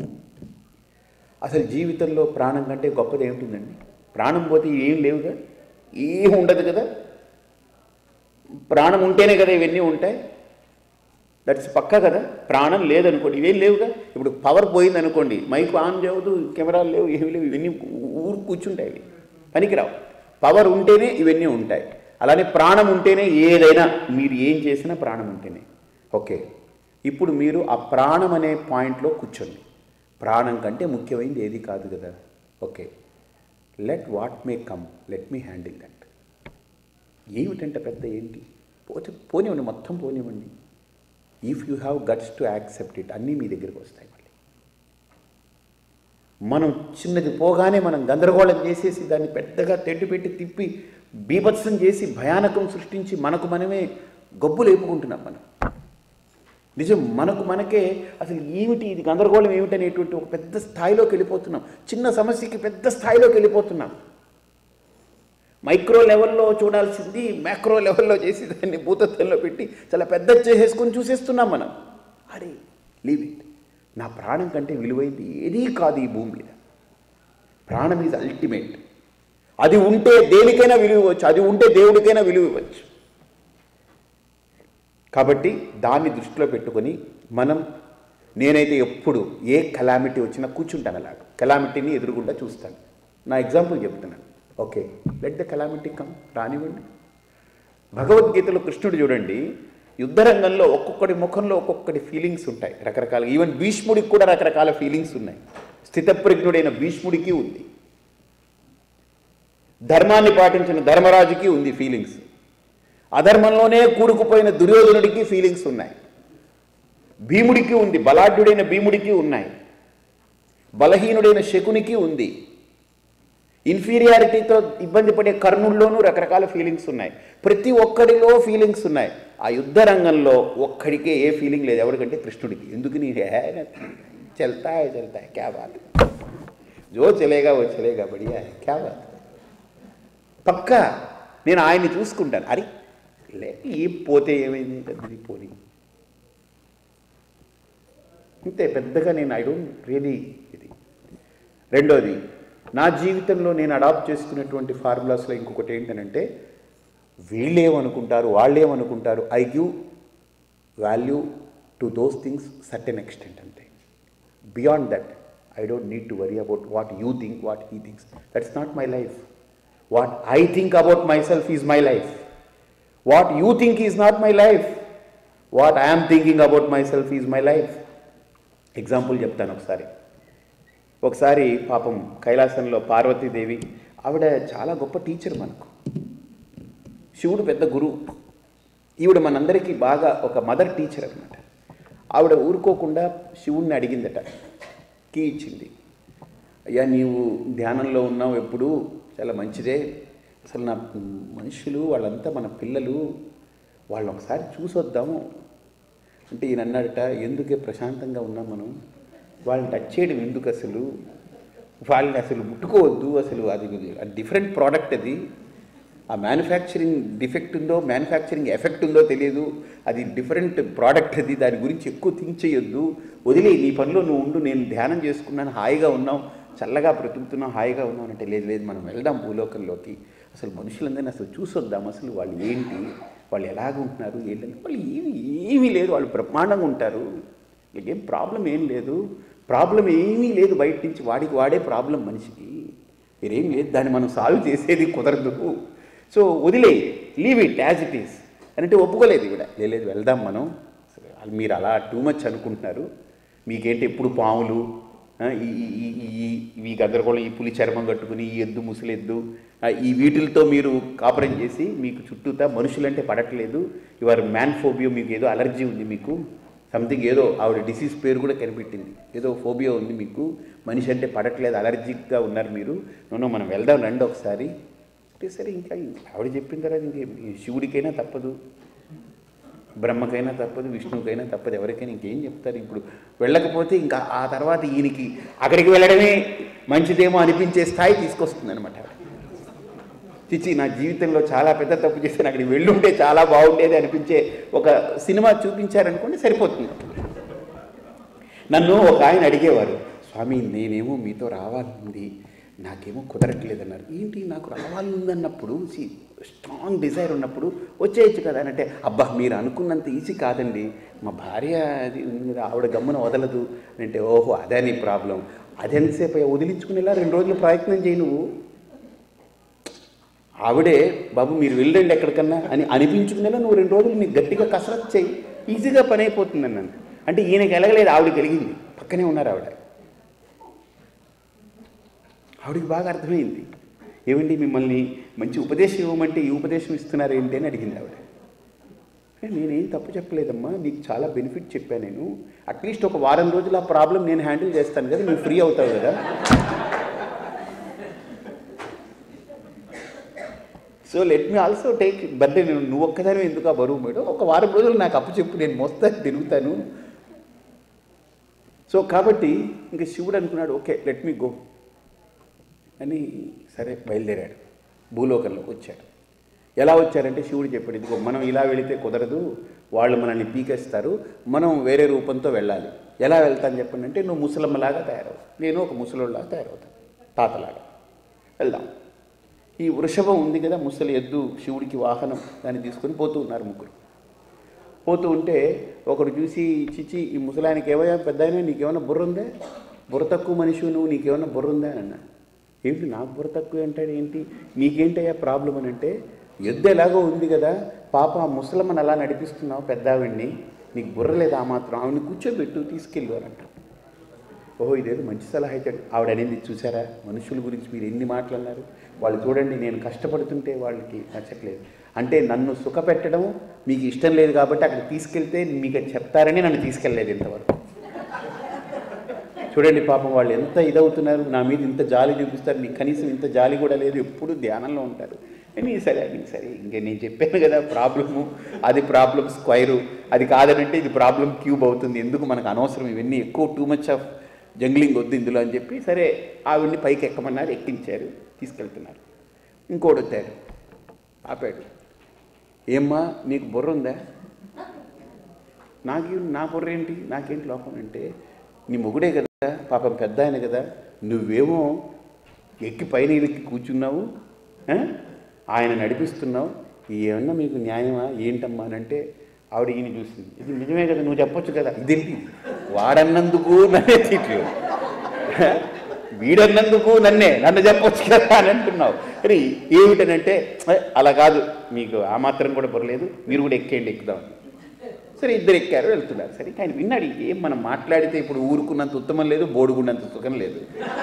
అసలు జీవితంలో ప్రాణం కంటే గొప్పది ఏమిటిందండి ప్రాణం పోతే ఏం లేవుగా ఏం ఉండదు కదా ప్రాణం ఉంటేనే కదా ఇవన్నీ ఉంటాయి దట్స్ పక్కా కదా ప్రాణం లేదనుకోండి ఇవేం లేవుగా ఇప్పుడు పవర్ పోయింది అనుకోండి మైక్ ఆన్ చేయవద్దు కెమెరాలు లేవు ఏమి లేవు ఇవన్నీ ఊరు కూర్చుంటాయి ఇవి పనికిరావు పవర్ ఉంటేనే ఇవన్నీ ఉంటాయి అలానే ప్రాణం ఉంటేనే ఏదైనా మీరు ఏం చేసినా ప్రాణం ఉంటేనే ఓకే ఇప్పుడు మీరు ఆ ప్రాణం అనే పాయింట్లో కూర్చోండి ప్రాణం కంటే ముఖ్యమైనది ఏది కాదు కదా okay let what may come let me handle that ఏమిటంటే పెద్ద ఏంటి పోతే పోనివ్వండి మొత్తం పోనివ్వండి if you have guts to accept it అన్నీ మీ దగ్గరికి వస్తాయి మళ్ళీ మనం చిన్నది పోగానే మనం గందరగోళం చేసేసి దాన్ని పెద్దగా తెడ్డు పెట్టి తిప్పి బీభత్సం చేసి భయానకం సృష్టించి మనకు మనమే గబ్బు లేపుకుంటున్నాం మనం నిజం మనకు మనకే అసలు ఏమిటి ఇది గందరగోళం ఏమిటి అనేటువంటి ఒక పెద్ద స్థాయిలోకి వెళ్ళిపోతున్నాం చిన్న సమస్యకి పెద్ద స్థాయిలోకి వెళ్ళిపోతున్నాం మైక్రో లెవెల్లో చూడాల్సింది మ్యాక్రో లెవెల్లో చేసి దాన్ని భూతత్వంలో పెట్టి చాలా పెద్ద చేసేసుకొని చూసేస్తున్నాం మనం అరే లీవ్ ఇట్ నా ప్రాణం కంటే విలువైంది ఏదీ కాదు ఈ భూమి మీద ప్రాణం ఈజ్ అల్టిమేట్ అది ఉంటే దేనికైనా విలువ ఇవ్వచ్చు అది ఉంటే దేవుడికైనా విలువ ఇవ్వచ్చు కాబట్టి దాన్ని దృష్టిలో పెట్టుకొని మనం నేనైతే ఎప్పుడు ఏ కలామిటీ వచ్చినా కూర్చుంటాను అలాగా కలామిటీని ఎదురుగుండా చూస్తాను నా ఎగ్జాంపుల్ చెప్తున్నాను okay let the calamity come రానివ్వండి భగవద్గీతలో కృష్ణుడు చూడండి యుద్ధరంగంలో ఒక్కొక్కడి ముఖంలో ఒక్కొక్కటి ఫీలింగ్స్ ఉంటాయి రకరకాల ఈవెన్ భీష్ముడికి కూడా రకరకాల ఫీలింగ్స్ ఉన్నాయి స్థితప్రజ్ఞుడైన భీష్ముడికి ఉంది ధర్మాన్ని పాటించిన ధర్మరాజుకి ఉంది ఫీలింగ్స్ అధర్మంలోనే కూడుకుపోయిన దుర్యోధనుడికి ఫీలింగ్స్ ఉన్నాయి భీముడికి ఉంది బలాఢ్యుడైన భీముడికి ఉన్నాయి బలహీనుడైన శకునికి ఉంది ఇన్ఫీరియారిటీతో ఇబ్బంది పడే కర్ణుల్లోనూ రకరకాల ఫీలింగ్స్ ఉన్నాయి ప్రతి ఒక్కడిలో ఫీలింగ్స్ ఉన్నాయి ఆ యుద్ధ రంగంలో ఒక్కడికే ఏ ఫీలింగ్ లేదు ఎవరికంటే కృష్ణుడికి ఎందుకు నీ చల్తా है चलता है क्या बात है जो चलेगा वो चलेगा बढ़िया है क्या बात है పక్కా నేను ఆయన్ని చూసుకుంటాను అరే లే ఈ పోతే ఏమైంది పెద్దది పోని అంతే పెద్దగా నేను ఐ డోంట్ రియలీ ఇది రెండోది నా జీవితంలో నేను అడాప్ట్ చేసుకున్నటువంటి ఫార్ములాస్లో ఇంకొకటి ఏంటనంటే వీళ్ళేమనుకుంటారు వాళ్ళేమనుకుంటారు I give value to those things certain extent అంతే beyond that I don't need to worry about what you think what he thinks that's not my life what I think about myself is my life what you think is not my life what I'm thinking about myself is my life example చెప్తాను ఒకసారి ఒకసారి పాపం కైలాసంలో పార్వతీదేవి ఆవిడ చాలా గొప్ప teacher మనకు శివుడు పెద్ద గురువు ఈవిడ మనందరికీ బాగా ఒక మదర్ టీచర్ అనమాట ఆవిడ ఊరుకోకుండా శివుణ్ణి అడిగిందట కీ ఇచ్చింది అయ్యా నీవు ధ్యానంలో ఉన్నావు ఎప్పుడు చాలా మంచిదే అసలు నా మనుషులు వాళ్ళంతా మన పిల్లలు వాళ్ళని ఒకసారి చూసొద్దాము అంటే ఈయన అన్నాడట ఎందుకే ప్రశాంతంగా ఉన్నాం మనం వాళ్ళని టచ్ చేయడం ఎందుకు అసలు వాళ్ళని అసలు ముట్టుకోవద్దు అసలు అది అది డిఫరెంట్ ప్రోడక్ట్ అది ఆ మ్యానుఫ్యాక్చరింగ్ డిఫెక్ట్ ఉందో మ్యానుఫ్యాక్చరింగ్ ఎఫెక్ట్ ఉందో తెలియదు అది డిఫరెంట్ ప్రోడక్ట్ అది దాని గురించి ఎక్కువ థింక్ చేయొద్దు వదిలే నీ పనిలో నువ్వు ఉండు నేను ధ్యానం చేసుకున్నాను హాయిగా ఉన్నాం చల్లగా బ్రతుకుతున్నాం హాయిగా ఉన్నాం అంటే లేదు లేదు మనం వెళ్దాం భూలోకంలోకి అసలు మనుషులందరినీ అసలు చూసొద్దాం అసలు వాళ్ళు ఏంటి వాళ్ళు ఎలాగుంటున్నారు ఏంటంటే వాళ్ళు ఏమి ఏమీ లేదు వాళ్ళు బ్రహ్మాండంగా ఉంటారు ఏం ప్రాబ్లం ఏం లేదు ప్రాబ్లం ఏమీ లేదు బయట నుంచి వాడికి వాడే ప్రాబ్లం మనిషికి మీరేం లేదు దాన్ని మనం సాల్వ్ చేసేది కుదరదు సో వదిలే leave it as it is అని అంటే ఒప్పుకోలేదు ఇక్కడ లేదు వెళ్దాం మనం అసలు వాళ్ళు మీరు అలా టూ మచ్ అనుకుంటున్నారు మీకేంటి ఎప్పుడు పాములు ఆ, ఈ ఈ- ఈ- ఈ- ఈ ఈ గందరగోళం ఈ పులి చర్మం కట్టుకుని ఈ ఎద్దు ముసలెద్దు ఆ, ఈ వీటిలతో మీరు కాపురం చేసి మీకు చుట్టూతా మనుషులంటే పడట్లేదు ఇవారు మ్యాన్ ఫోబియో మీకు ఏదో అలర్జీ ఉంది మీకు సంథింగ్ ఏదో ఆవిడ డిసీజ్ పేరు కూడా కనిపెట్టింది ఏదో ఫోబియా ఉంది మీకు మనిషి అంటే పడట్లేదు అలర్జిక్గా ఉన్నారు మీరు నూనె మనం వెళ్దాం రండి ఒకసారి అంటే సరే ఇంకా ఆవిడ చెప్పిన తర్వాత ఇంకే శివుడికైనా తప్పదు బ్రహ్మకైనా తప్పదు విష్ణువుకైనా తప్పదు ఎవరికైనా ఇంకేం చెప్తారు ఇప్పుడు వెళ్ళకపోతే ఇంకా ఆ తర్వాత ఈయనకి అక్కడికి వెళ్ళడమే మంచిదేమో అనిపించే స్థాయి తీసుకొస్తుంది అనమాట చిచి నా జీవితంలో చాలా పెద్ద తప్పు చేశాను అక్కడికి వెళ్ళుంటే చాలా బాగుండేది అనిపించే ఒక సినిమా చూపించారనుకోండి సరిపోతుంది నన్ను ఒక ఆయన అడిగేవారు స్వామి నేనేమో మీతో రావాలంది నాకేమో కుదరట్లేదు అన్నారు ఏంటి నాకు రావాలన్నప్పుడు స్ట్రాంగ్ డిజైర్ ఉన్నప్పుడు వచ్చేయచ్చు కదా అని అంటే అబ్బా మీరు అనుకున్నంత ఈజీ కాదండి మా భార్య అది ఉంది కదా, ఆవిడ గమ్మున వదలదు అని అంటే ఓహో అదే నీ ప్రాబ్లం అది ఎంతసేపు అయ్యా, వదిలించుకునేలా రెండు రోజులు ప్రయత్నం చేయి నువ్వు ఆవిడే బాబు మీరు వెళ్ళండి ఎక్కడికన్నా అని అనిపించుకునేలా నువ్వు రెండు రోజులు నీకు గట్టిగా కసరత్ చేయి ఈజీగా పని అయిపోతుంది అన్నాను అంటే ఈయనకి ఎలగలేదు ఆవిడకి కలిగింది పక్కనే ఉన్నారు ఆవిడ ఆవిడకి బాగా అర్థమైంది ఏమండి మిమ్మల్ని మంచి ఉపదేశం ఇవ్వమంటే ఈ ఉపదేశం ఇస్తున్నారు ఏంటి అని అడిగింది ఆవిడ "ఏ, నేనేం తప్పు చెప్పలేదమ్మా నీకు చాలా బెనిఫిట్ చెప్పాను నేను అట్లీస్ట్ ఒక వారం రోజులు ఆ ప్రాబ్లం నేను హ్యాండిల్ చేస్తాను కదా నువ్వు ఫ్రీ అవుతావు కదా so let me also take birthday నేను నువ్వు ఒక్కదాని ఎందుకు ఆ బరువు మేడం ఒక వారం రోజులు నాకు అప్పు చెప్పు నేను మోస్తాను తిరుగుతాను సో కాబట్టి ఇంక శివుడు అనుకున్నాడు ఓకే లెట్ మీ గో అని సరే బయలుదేరాడు భూలోకంలోకి వచ్చాడు ఎలా వచ్చారంటే శివుడు చెప్పాడు ఇదిగో మనం ఇలా వెళితే కుదరదు వాళ్ళు మనల్ని పీకేస్తారు మనం వేరే రూపంతో వెళ్ళాలి ఎలా వెళ్తాను చెప్పండి అంటే నువ్వు ముసలమ్మలాగా తయారవు నేను ఒక ముసలోళ్ళలాగా తయారవుతాను తాతలాగా వెళ్దాం ఈ వృషభం ఉంది కదా ముసలి ఎద్దు శివుడికి వాహనం దాన్ని తీసుకొని పోతూ ఉన్నారు ముగ్గురు పోతూ ఉంటే ఒకడు చూసి చిచి ఈ ముసలాయనకి ఏమయ్యా పెద్ద అయినా నీకేమైనా బుర్ర ఉందా బుర్ర తక్కువ మనిషి నువ్వు నీకేమైనా బుర్ర ఉందా అని అన్నా ఏంటి నాకు బుర్ర తక్కువ అంటాడు ఏంటి నీకేంటయ్యా ప్రాబ్లం అని అంటే ఎద్దు ఎలాగో ఉంది కదా పాప ఆ ముసలమ్మని అలా నడిపిస్తున్నావు పెద్ద ఆవిడ్ని నీకు బుర్ర లేదా ఆ మాత్రం ఆవిడని కూర్చోబెట్టు తీసుకెళ్ళు అని అంటారు ఓహో ఇదేదో మంచి సలహా ఇచ్చాడు ఆవిడ అనేది చూసారా మనుషుల గురించి మీరు ఎన్ని మాట్లాడినారు వాళ్ళు చూడండి నేను కష్టపడుతుంటే వాళ్ళకి నచ్చట్లేదు అంటే నన్ను సుఖపెట్టడం మీకు ఇష్టం లేదు కాబట్టి అక్కడ తీసుకెళ్తే మీకు అది చెప్తారని నన్ను తీసుకెళ్ళలేదు ఇంతవరకు చూడండి పాపం వాళ్ళు ఎంత ఇదవుతున్నారు నా మీద ఇంత జాలి చూపిస్తారు నీకు కనీసం ఇంత జాలి కూడా లేదు ఎప్పుడు ధ్యానంలో ఉంటారు అని సరే అని సరే ఇంక నేను చెప్పాను కదా ప్రాబ్లము అది ప్రాబ్లం స్క్వైరు అది కాదనంటే ఇది ప్రాబ్లం క్యూబ్ అవుతుంది ఎందుకు మనకు అనవసరం ఇవన్నీ ఎక్కువ టూ మచ్ ఆఫ్ జంగ్లింగ్ వద్దు ఇందులో అని చెప్పి సరే ఆవిడ్ని పైకి ఎక్కమన్నారు ఎక్కించారు తీసుకెళ్తున్నారు ఇంకోటి వచ్చారు ఆపాడు ఏమ్మా నీకు బుర్ర ఉందా నాకు నా బుర్ర ఏంటి నాకేంటి లోపం అంటే నీ మొగుడే కదా పాపం పెద్ద ఆయన కదా నువ్వేమో ఎక్కి పైన ఎక్కి కూర్చున్నావు ఆ? ఆయన నడిపిస్తున్నావు ఏమన్నా మీకు న్యాయమా ఏంటమ్మా అని అంటే ఆవిడ ఈయన చూసింది ఇది నిజమే కదా నువ్వు చెప్పొచ్చు కదా ఇదేంటి వాడన్నందుకు నన్నే తిట్లు వీడన్నందుకు నన్నే నన్ను చెప్పొచ్చు కదా అని అంటున్నావు అరే ఏమిటనంటే "ఏ, అలా కాదు మీకు ఆ మాత్రం కూడా బుర్రలేదు మీరు కూడా ఎక్కేయండి ఎక్కుదాం సరే ఇద్దరు ఎక్కారు వెళ్తున్నారు సరే ఆయన విన్నాడు ఏం మనం మాట్లాడితే ఇప్పుడు ఊరుకున్నంత ఉత్తమం లేదు బోడుకున్నంత సుఖం లేదు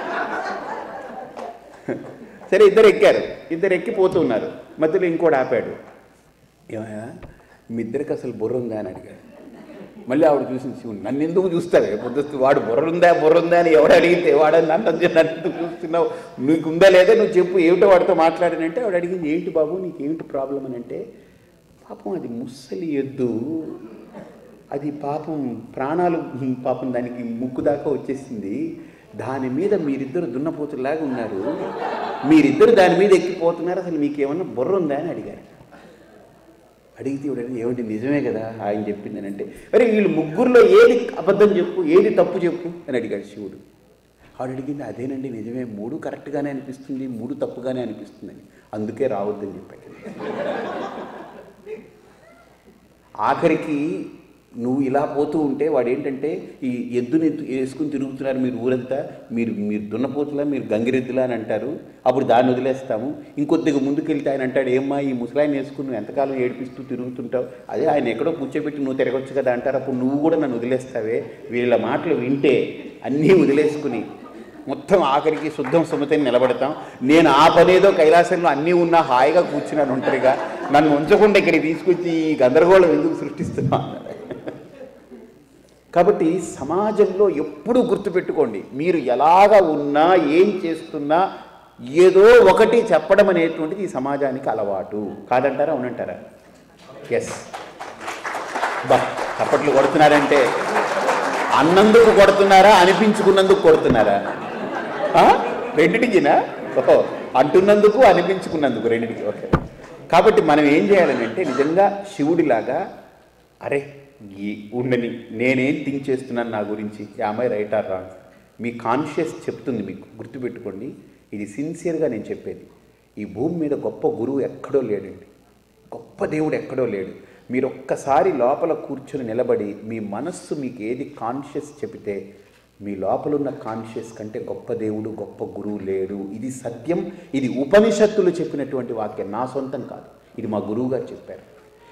సరే ఇద్దరు ఎక్కారు ఇద్దరు ఎక్కి పోతూ ఉన్నారు మధ్యలో ఇంకోటి ఆపాడు ఏమయ్యా మీ ఇద్దరికి అసలు బుర్ర ఉందా అని అడిగాడు మళ్ళీ ఆవిడ చూసింది శివుని నన్ను ఎందుకు చూస్తావే పొద్దుస్తూ వాడు బుర్ర ఉందా బుర్ర ఉందా అని ఎవడు అడిగితే వాడు నన్ను అంతే నన్ను ఎందుకు చూస్తున్నావు నీకు ఉందా లేదా నువ్వు చెప్పు ఏమిటో వాడితో మాట్లాడానంటే ఆవిడ అడిగింది ఏంటి బాబు నీకు ఏమిటి ప్రాబ్లం అని అంటే పాపం అది ముసలి ఎద్దు అది పాపం ప్రాణాలు పాపం దానికి ముక్కు దాకా వచ్చేసింది దాని మీద మీరిద్దరు దున్నపోతులాగా ఉన్నారు మీరిద్దరు దాని మీద ఎక్కిపోతున్నారు అసలు మీకు ఏమన్నా బుర్ర ఉందా అని అడిగారు అడిగితే ఇవిడ ఏమిటి నిజమే కదా ఆయన చెప్పింది అని అంటే అరే వీళ్ళు ముగ్గురులో ఏది అబద్ధం చెప్పు ఏది తప్పు చెప్పు అని అడిగాడు శివుడు ఆవిడ అడిగింది అదేనండి నిజమే మూడు కరెక్ట్గానే అనిపిస్తుంది మూడు తప్పుగానే అనిపిస్తుందని అందుకే రావద్దని చెప్పాడు ఆఖరికి నువ్వు ఇలా పోతూ ఉంటే వాడు ఏంటంటే ఈ ఎద్దుని ఎత్తు- వేసుకుని తిరుగుతున్నారు మీరు ఊరంతా మీరు మీరు దున్నపోతులా మీరు గంగిరెద్దులా అని అంటారు అప్పుడు దాన్ని వదిలేస్తాము ఇంకొద్దిగా ముందుకెళ్తే ఆయన అంటాడు ఏమ్మా ఈ ముసలాయిని వేసుకుని నువ్వు ఎంతకాలం ఏడిపిస్తూ తిరుగుతుంటావు అదే ఆయన ఎక్కడో కూర్చోబెట్టి నువ్వు తిరగొచ్చు కదా అంటారు అప్పుడు నువ్వు కూడా నన్ను వదిలేస్తావే వీళ్ళ మాటలు వింటే అన్నీ వదిలేసుకుని మొత్తం ఆఖరికి శుద్ధం సుమతిని నిలబడతాం నేను ఆ పనేదో కైలాసంలో అన్నీ ఉన్నా హాయిగా కూర్చున్నాను ఒంటరిగా నన్ను ఉంచకుండా ఇక్కడికి తీసుకొచ్చి ఈ గందరగోళం ఎందుకు సృష్టిస్తున్నా అన్నాడు. కాబట్టి సమాజంలో ఎప్పుడూ గుర్తుపెట్టుకోండి మీరు ఎలాగ ఉన్నా ఏం చేస్తున్నా ఏదో ఒకటి చెప్పడం అనేటువంటిది ఈ సమాజానికి అలవాటు కాదంటారా అవునంటారా ఎస్ బా చప్పట్లు కొడుతున్నారంటే అన్నందుకు కొడుతున్నారా అనిపించుకున్నందుకు కొడుతున్నారా ఆ? రెండిటికినా ఓహో అంటున్నందుకు అనిపించుకున్నందుకు రెండిటికి ఓకే కాబట్టి మనం ఏం చేయాలని అంటే నిజంగా శివుడిలాగా అరే ఈ ఉండని నేనేం థింక్ చేస్తున్నాను నా గురించి యామై రైట్ ఆర్ రాంగ్ మీ కాన్షియస్ చెప్తుంది మీకు గుర్తుపెట్టుకోండి ఇది సిన్సియర్గా నేను చెప్పేది ఈ భూమి మీద గొప్ప గురువు ఎక్కడో లేడండి గొప్ప దేవుడు ఎక్కడో లేడు మీరు ఒక్కసారి లోపల కూర్చొని నిలబడి మీ మనస్సు మీకు ఏది కాన్షియస్ చెబితే మీ లోపలున్న కాన్షియస్ కంటే గొప్ప దేవుడు గొప్ప గురువు లేడు ఇది సత్యం ఇది ఉపనిషత్తులు చెప్పినటువంటి వాక్యం నా సొంతం కాదు ఇది మా గురువు గారు చెప్పారు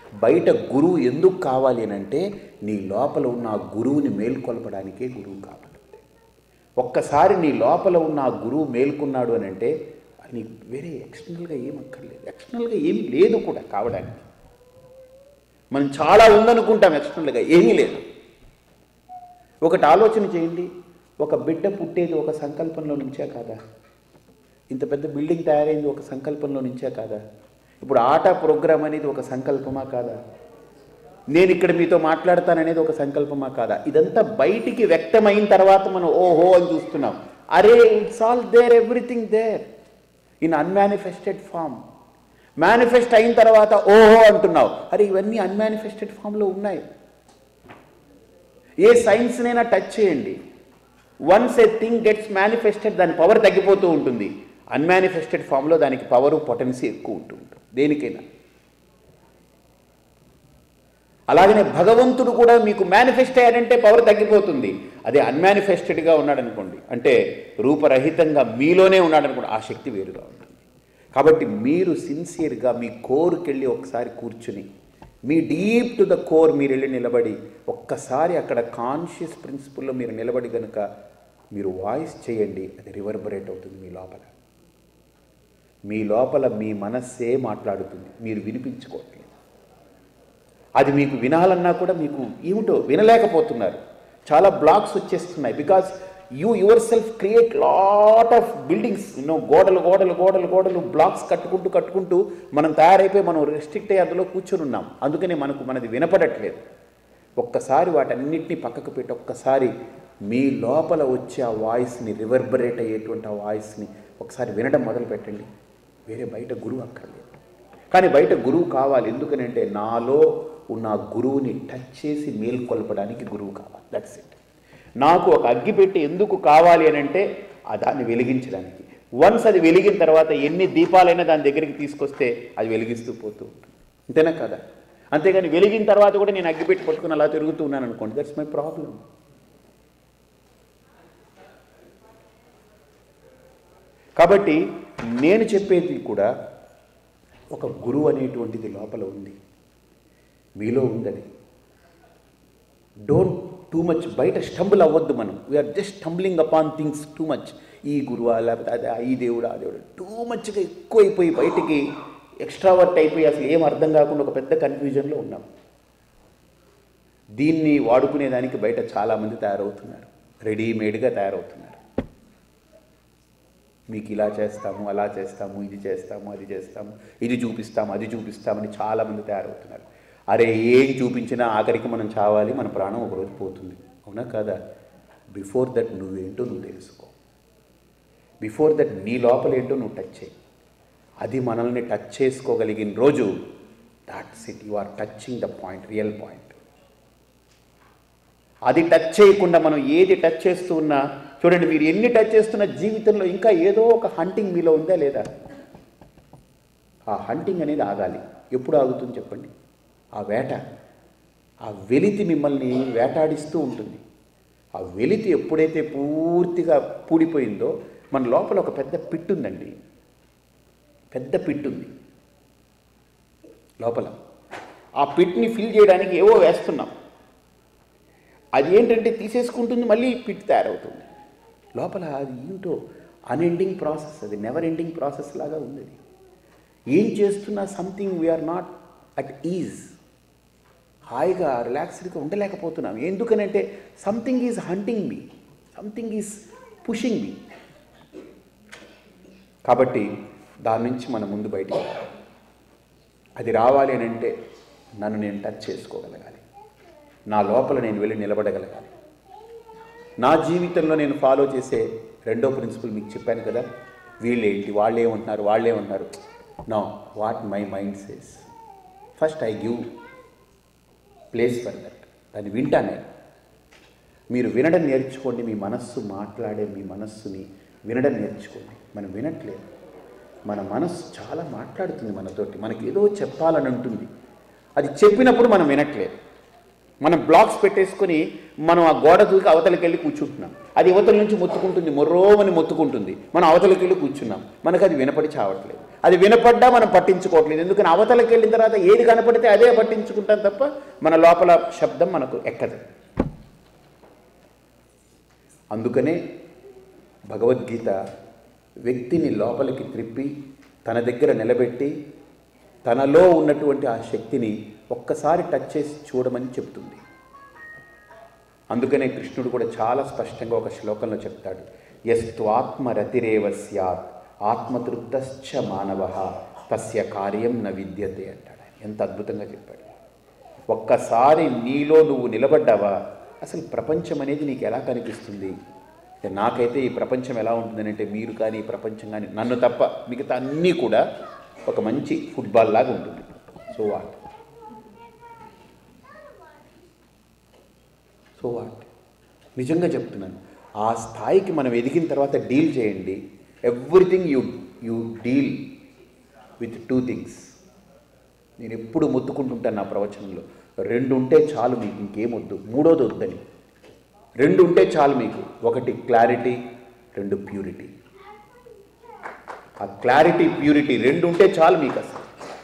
బయట గురువు ఎందుకు కావాలి అని అంటే నీ లోపల ఉన్న ఆ గురువుని మేల్కొల్పడానికే గురువు కావాలి ఒక్కసారి నీ లోపల ఉన్న ఆ గురువు మేల్కొన్నాడు అని అంటే నీకు వేరే ఎక్స్టర్నల్గా ఏం అక్కర్లేదు ఎక్స్టర్నల్గా ఏం లేదు కూడా కావడానికి మనం చాలా ఉందనుకుంటాం ఎక్స్టర్నల్గా ఏమీ లేదు ఒకటి ఆలోచన చేయండి ఒక బిడ్డ పుట్టేది ఒక సంకల్పంలో నుంచే కాదా ఇంత పెద్ద బిల్డింగ్ తయారైంది ఒక సంకల్పంలో నుంచే కాదా ఇప్పుడు ఆట ప్రోగ్రామ్ అనేది ఒక సంకల్పమా కాదా నేను ఇక్కడ మీతో మాట్లాడతాననేది ఒక సంకల్పమా కాదా ఇదంతా బయటికి వ్యక్తమైన తర్వాత మనం ఓహో అని చూస్తున్నాం అరే it's all there everything there in unmanifested form manifest అయిన తర్వాత ఓహో అంటున్నావు అరే ఇవన్నీ అన్మానిఫెస్టెడ్ ఫామ్లో ఉన్నాయి ఏ సైన్స్నైనా టచ్ చేయండి once a thing gets manifested దాని పవర్ తగ్గిపోతూ ఉంటుంది అన్మానిఫెస్టెడ్ ఫామ్లో దానికి పవరు పొటెన్సీ ఎక్కువ ఉంటుంది దేనికైనా అలాగనే భగవంతుడు కూడా మీకు మేనిఫెస్ట్ అయ్యాడంటే పవర్ తగ్గిపోతుంది అదే అన్మానిఫెస్టెడ్గా ఉన్నాడనుకోండి అంటే రూపరహితంగా మీలోనే ఉన్నాడనుకోండి ఆ శక్తి వేరుగా ఉంటుంది కాబట్టి మీరు సిన్సియర్గా మీ కోర్కి వెళ్ళి ఒకసారి కూర్చుని మీ డీప్ టు ద కోర్ మీరు వెళ్ళి నిలబడి ఒక్కసారి అక్కడ కాన్షియస్ ప్రిన్సిపల్లో మీరు నిలబడి కనుక మీరు వాయిస్ చేయండి అది రివర్బరేట్ అవుతుంది మీ లోపల మీ లోపల మీ మనస్సే మాట్లాడుతుంది మీరు వినిపించుకోవట్లేదు అది మీకు వినాలన్నా కూడా మీకు ఏమిటో వినలేకపోతున్నారు చాలా బ్లాక్స్ వచ్చేస్తున్నాయి because you yourself create lot of buildings you know గోడలు గోడలు గోడలు గోడలు బ్లాక్స్ కట్టుకుంటూ కట్టుకుంటూ మనం తయారైపోయి మనం రెస్ట్రిక్ట్ అయ్యి అందులో కూర్చొని ఉన్నాం అందుకనే మనకు మనది వినపడట్లేదు ఒక్కసారి వాటన్నిటిని పక్కకు పెట్టి ఒక్కసారి మీ లోపల వచ్చే ఆ వాయిస్ని రివర్బరేట్ అయ్యేటువంటి ఆ వాయిస్ని ఒకసారి వినడం మొదలు పెట్టండి వేరే బయట గురువు అక్కర్లేదు కానీ బయట గురువు కావాలి ఎందుకనంటే నాలో ఉన్న ఆ గురువుని టచ్ చేసి మేల్కొల్పడానికి గురువు కావాలి దట్స్ ఇట్ నాకు ఒక అగ్గి పెట్టి ఎందుకు కావాలి అని అంటే ఆ దాన్ని వెలిగించడానికి వన్స్ అది వెలిగిన తర్వాత ఎన్ని దీపాలైనా దాని దగ్గరికి తీసుకొస్తే అది వెలిగిస్తూ పోతూ ఉంటుంది అంతేనా కదా అంతేగాని వెలిగిన తర్వాత కూడా నేను అగ్గి పెట్టి పట్టుకుని అలా తిరుగుతూ ఉన్నాను అనుకోండి దట్స్ మై ప్రాబ్లం కాబట్టి నేను చెప్పేది కూడా ఒక గురువు అనేటువంటిది లోపల ఉంది మీలో ఉందని డోంట్ టూ మచ్ బయట స్టంబుల్ అవ్వద్దు మనం we're just stumbling upon things too much ఈ గురువా లేకపోతే అదే ఈ దేవుడా ఆ దేవుడు టూ మచ్గా ఎక్కువైపోయి బయటికి ఎక్స్ట్రావర్ట్ అయిపోయి అసలు ఏం అర్థం కాకుండా ఒక పెద్ద కన్ఫ్యూజన్లో ఉన్నాం దీన్ని వాడుకునేదానికి బయట చాలామంది తయారవుతున్నారు రెడీమేడ్గా తయారవుతున్నారు మీకు ఇలా చేస్తాము అలా చేస్తాము ఇది చేస్తాము అది చేస్తాము ఇది చూపిస్తాము అది చూపిస్తామని చాలామంది తయారవుతున్నారు అరే ఏం చూపించినా ఆఖరికి మనం చావాలి మన ప్రాణం ఒకరోజు పోతుంది అవునా కదా బిఫోర్ దట్ నువ్వేంటో నువ్వు తెలుసుకో బిఫోర్ దట్ నీ లోపల ఏంటో నువ్వు టచ్ చేయి అది మనల్ని టచ్ చేసుకోగలిగిన రోజు that's it you are touching the point real point అది టచ్ చేయకుండా మనం ఏది టచ్ చేస్తూ ఉన్నా చూడండి మీరు ఎన్ని టచ్ చేస్తున్న జీవితంలో ఇంకా ఏదో ఒక హంటింగ్ మీలో ఉందా లేదా ఆ హంటింగ్ అనేది ఆగాలి ఎప్పుడు ఆగుతుంది చెప్పండి ఆ వేట ఆ వెలితి మిమ్మల్ని వేటాడిస్తూ ఉంటుంది ఆ వెలితి ఎప్పుడైతే పూర్తిగా పూడిపోయిందో మన లోపల ఒక పెద్ద పిట్టు ఉందండి పెద్ద పిట్టు ఉంది లోపల ఆ పిట్ని ఫిల్ చేయడానికి ఏవో వేస్తున్నాం అది ఏంటంటే తీసేసుకుంటుంది మళ్ళీ పిట్ తయారవుతుంది లోపల అది ఏంటో అన్ఎండింగ్ ప్రాసెస్ అది నెవర్ ఎండింగ్ ప్రాసెస్ లాగా ఉంది అది ఏం చేస్తున్నా something we're not at ease హాయిగా రిలాక్స్డ్గా ఉండలేకపోతున్నాం ఎందుకనంటే something is haunting me something is pushing me కాబట్టి దాని నుంచి మనం ముందు బయటికి రావాలి. అది రావాలి అని అంటే నన్ను నేను టచ్ చేసుకోగలగాలి నా లోపల నేను వెళ్ళి నిలబడగలగాలి నా జీవితంలో నేను ఫాలో చేసే రెండో ప్రిన్సిపల్ మీకు చెప్పాను కదా వీళ్ళేంటి వాళ్ళు ఏమంటున్నారు వాళ్ళు ఏమంటున్నారు no what my mind says first I give place for that దాన్ని వింటాను నేను మీరు వినడం నేర్చుకోండి మీ మనస్సు మాట్లాడే మీ మనస్సుని వినడం నేర్చుకోండి మనం వినట్లేదు మన మనస్సు చాలా మాట్లాడుతుంది మనతోటి మనకి ఏదో చెప్పాలని ఉంటుంది అది చెప్పినప్పుడు మనం వినట్లేదు మనం బ్లాక్స్ పెట్టేసుకొని మనం ఆ గోడ దూకి అవతలకి వెళ్ళి కూర్చుంటున్నాం అది యువతల నుంచి మొత్తుకుంటుంది మొర్రోమని మొత్తుకుంటుంది మనం అవతలకి వెళ్ళి కూర్చున్నాం మనకు అది వినపడి చావట్లేదు అది వినపడ్డా మనం పట్టించుకోవట్లేదు ఎందుకని అవతలకి వెళ్ళిన తర్వాత ఏది కనపడితే అదే పట్టించుకుంటాం తప్ప మన లోపల శబ్దం మనకు ఎక్కదు అందుకనే భగవద్గీత వ్యక్తిని లోపలికి త్రిప్పి తన దగ్గర నిలబెట్టి తనలో ఉన్నటువంటి ఆ శక్తిని ఒక్కసారి టచ్ చేసి చూడమని చెప్తుంది అందుకనే కృష్ణుడు కూడా చాలా స్పష్టంగా ఒక శ్లోకంలో చెప్తాడు ఎస్తు ఆత్మరతిరేవ స్యాత్ ఆత్మతృప్తశ్చ మానవ తస్య కార్యం న విద్యతే అంటాడు ఆయన. ఎంత అద్భుతంగా చెప్పాడు ఒక్కసారి నీలో నువ్వు నిలబడ్డావా అసలు ప్రపంచం అనేది నీకు ఎలా కనిపిస్తుంది అంటే నాకైతే ఈ ప్రపంచం ఎలా ఉంటుందని అంటే మీరు కానీ ఈ ప్రపంచం కానీ నన్ను తప్ప మిగతా అన్నీ కూడా ఒక మంచి ఫుట్బాల్ లాగా ఉంటుంది సో వాట్ సో వాట్ నిజంగా చెప్తున్నాను ఆ స్థాయికి మనం ఎదిగిన తర్వాత డీల్ చేయండి everything you you deal with two things నేను ఎప్పుడు మొత్తుకుంటుంటాను నా ప్రవచనంలో రెండు ఉంటే చాలు మీకు ఇంకేమొద్దు మూడోది వద్దని రెండు ఉంటే చాలు మీకు ఒకటి క్లారిటీ రెండు ప్యూరిటీ ఆ క్లారిటీ ప్యూరిటీ రెండు ఉంటే చాలు మీకు అసలు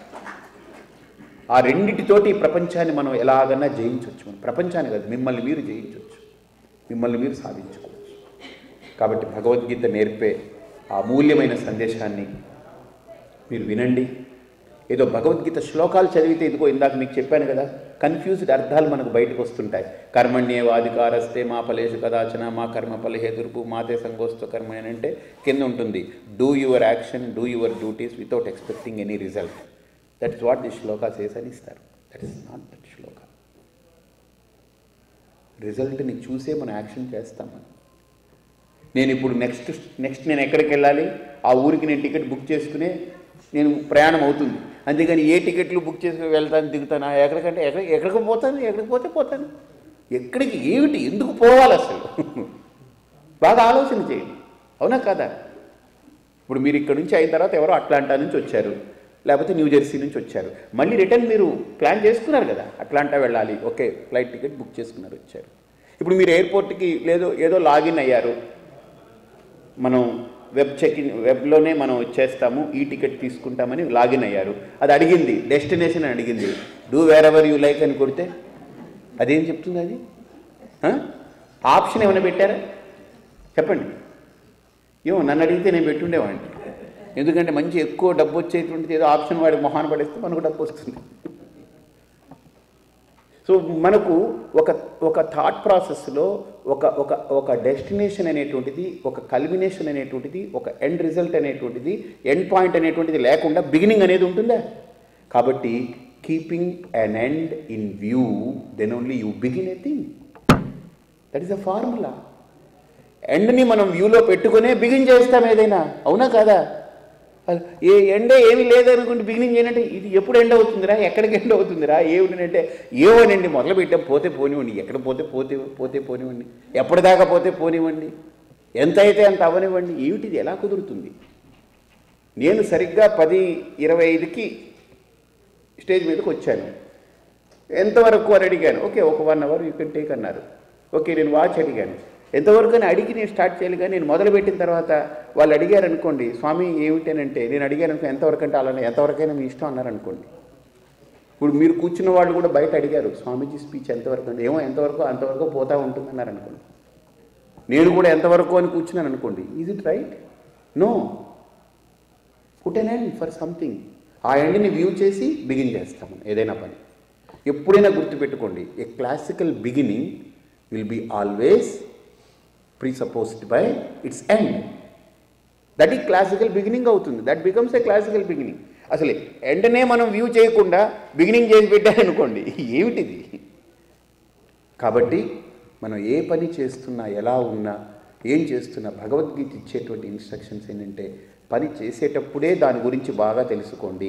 ఆ రెండిటితోటి ఈ ప్రపంచాన్ని మనం ఎలాగన్నా జయించవచ్చు మనం ప్రపంచాన్ని కాదు మిమ్మల్ని మీరు జయించవచ్చు మిమ్మల్ని మీరు సాధించుకోవచ్చు కాబట్టి భగవద్గీత నేర్పే ఆ అమూల్యమైన సందేశాన్ని మీరు వినండి ఏదో భగవద్గీత శ్లోకాలు చదివితే ఇదిగో ఇందాక మీకు చెప్పాను కదా కన్ఫ్యూజ్డ్ అర్థాలు మనకు బయటకు వస్తుంటాయి కర్మణ్యేవాధికారస్తే మా ఫలేషు కదాచన మా కర్మ ఫలహేతుర్పు మాతే సంగోస్త కర్మ అని అంటే కింద ఉంటుంది do your action do your duties without expecting any result that is what the shloka says అని ఇస్తారు that is not that shloka రిజల్ట్ని చూసే మనం యాక్షన్ చేస్తాం మనం నేను ఇప్పుడు నెక్స్ట్ నెక్స్ట్ నేను ఎక్కడికి వెళ్ళాలి ఆ ఊరికి నేను టికెట్ బుక్ చేసుకునే నేను ప్రయాణం అవుతుంది అంతేగాని ఏ టికెట్లు బుక్ చేసుకుని వెళ్తాను దిగుతాను ఎక్కడికంటే ఎక్కడ ఎక్కడికి పోతాను ఎక్కడికి పోతే పోతాను ఎక్కడికి ఏమిటి ఎందుకు పోవాలి అసలు బాగా ఆలోచన చేయండి అవునా కదా ఇప్పుడు మీరు ఇక్కడ నుంచి అయిన తర్వాత ఎవరో అట్లాంటా నుంచి వచ్చారు లేకపోతే న్యూ జెర్సీ నుంచి వచ్చారు మళ్ళీ రిటర్న్ మీరు ప్లాన్ చేసుకున్నారు కదా అట్లాంటా వెళ్ళాలి ఓకే ఫ్లైట్ టికెట్ బుక్ చేసుకున్నారు వచ్చారు ఇప్పుడు మీరు ఎయిర్పోర్ట్కి లేదో ఏదో లాగిన్ అయ్యారు మనం వెబ్ చెక్ ఇన్ వెబ్లోనే మనం వచ్చేస్తాము ఈ టికెట్ తీసుకుంటామని లాగిన్ అయ్యారు అది అడిగింది డెస్టినేషన్ అని అడిగింది do wherever you like అని కొడితే అదేం చెప్తుంది అది ఆ? ఆప్షన్ ఏమైనా పెట్టారా చెప్పండి ఏమో నన్ను అడిగితే నేను పెట్టుండేవాడిని ఎందుకంటే మంచి ఎక్కువ డబ్బు వచ్చేటువంటిది ఏదో ఆప్షన్ వాడి మొహాన్ని పడేస్తే మనకు డబ్బు వస్తుంది సో మనకు ఒక ఒక థాట్ ప్రాసెస్లో ఒక ఒక ఒక డెస్టినేషన్ అనేటువంటిది ఒక కల్మినేషన్ అనేటువంటిది ఒక ఎండ్ రిజల్ట్ అనేటువంటిది ఎండ్ పాయింట్ అనేటువంటిది లేకుండా బిగినింగ్ అనేది ఉంటుందా కాబట్టి keeping an end in view then only you begin a thing that is a formula ఎండ్ని మనం వ్యూలో పెట్టుకునే బిగిన్ చేస్తాం ఏదైనా అవునా కాదా అది ఏ ఎండే ఏమీ లేదనుకుంటే బిగినింగ్ ఏంటంటే ఇది ఎప్పుడు ఎండ్ అవుతుందిరా ఎక్కడికి ఎండ్ అవుతుందిరా ఏమిటంటే ఏమోనండి మొదలు పెట్టాం పోతే పోనివ్వండి ఎక్కడ పోతే పోతే పోతే పోనివ్వండి ఎప్పటిదాకా పోతే పోనివ్వండి ఎంత అయితే అంత అవనివ్వండి ఏమిటిది ఎలా కుదురుతుంది నేను సరిగ్గా పది ఇరవై ఐదుకి స్టేజ్ మీదకి వచ్చాను ఎంతవరకు అని అడిగాను ఓకే ఒక one hour you can take అన్నారు ఓకే నేను వాచ్ అడిగాను ఎంతవరకు అని అడిగి నేను స్టార్ట్ చేయాలి కానీ నేను మొదలుపెట్టిన తర్వాత వాళ్ళు అడిగారు అనుకోండి స్వామి ఏమిటనంటే నేను అడిగాను అనుకో ఎంతవరకు అంటే అలానే ఎంతవరకైనా మీ ఇష్టం అన్నారు అనుకోండి ఇప్పుడు మీరు కూర్చున్న వాళ్ళు కూడా బయట అడిగారు స్వామీజీ స్పీచ్ ఎంతవరకు అంటే ఏమో ఎంతవరకు అంతవరకు పోతా ఉంటుంది అన్నారు అనుకోండి నేను కూడా ఎంతవరకు అని కూర్చున్నాను అనుకోండి is it right no put an end for something ఆ ఎండ్ని వ్యూ చేసి బిగిన్ చేస్తాము ఏదైనా పని ఎప్పుడైనా గుర్తుపెట్టుకోండి a classical beginning will be always presupposed by its end that ఈ క్లాసికల్ బిగినింగ్ అవుతుంది that becomes a classical beginning అసలు ఎండనే మనం వ్యూ చేయకుండా బిగినింగ్ చేసి పెట్టారనుకోండి ఏమిటిది కాబట్టి మనం ఏ పని చేస్తున్నా ఎలా ఉన్నా ఏం చేస్తున్నా భగవద్గీత ఇచ్చేటువంటి ఇన్స్ట్రక్షన్స్ ఏంటంటే పని చేసేటప్పుడే దాని గురించి బాగా తెలుసుకోండి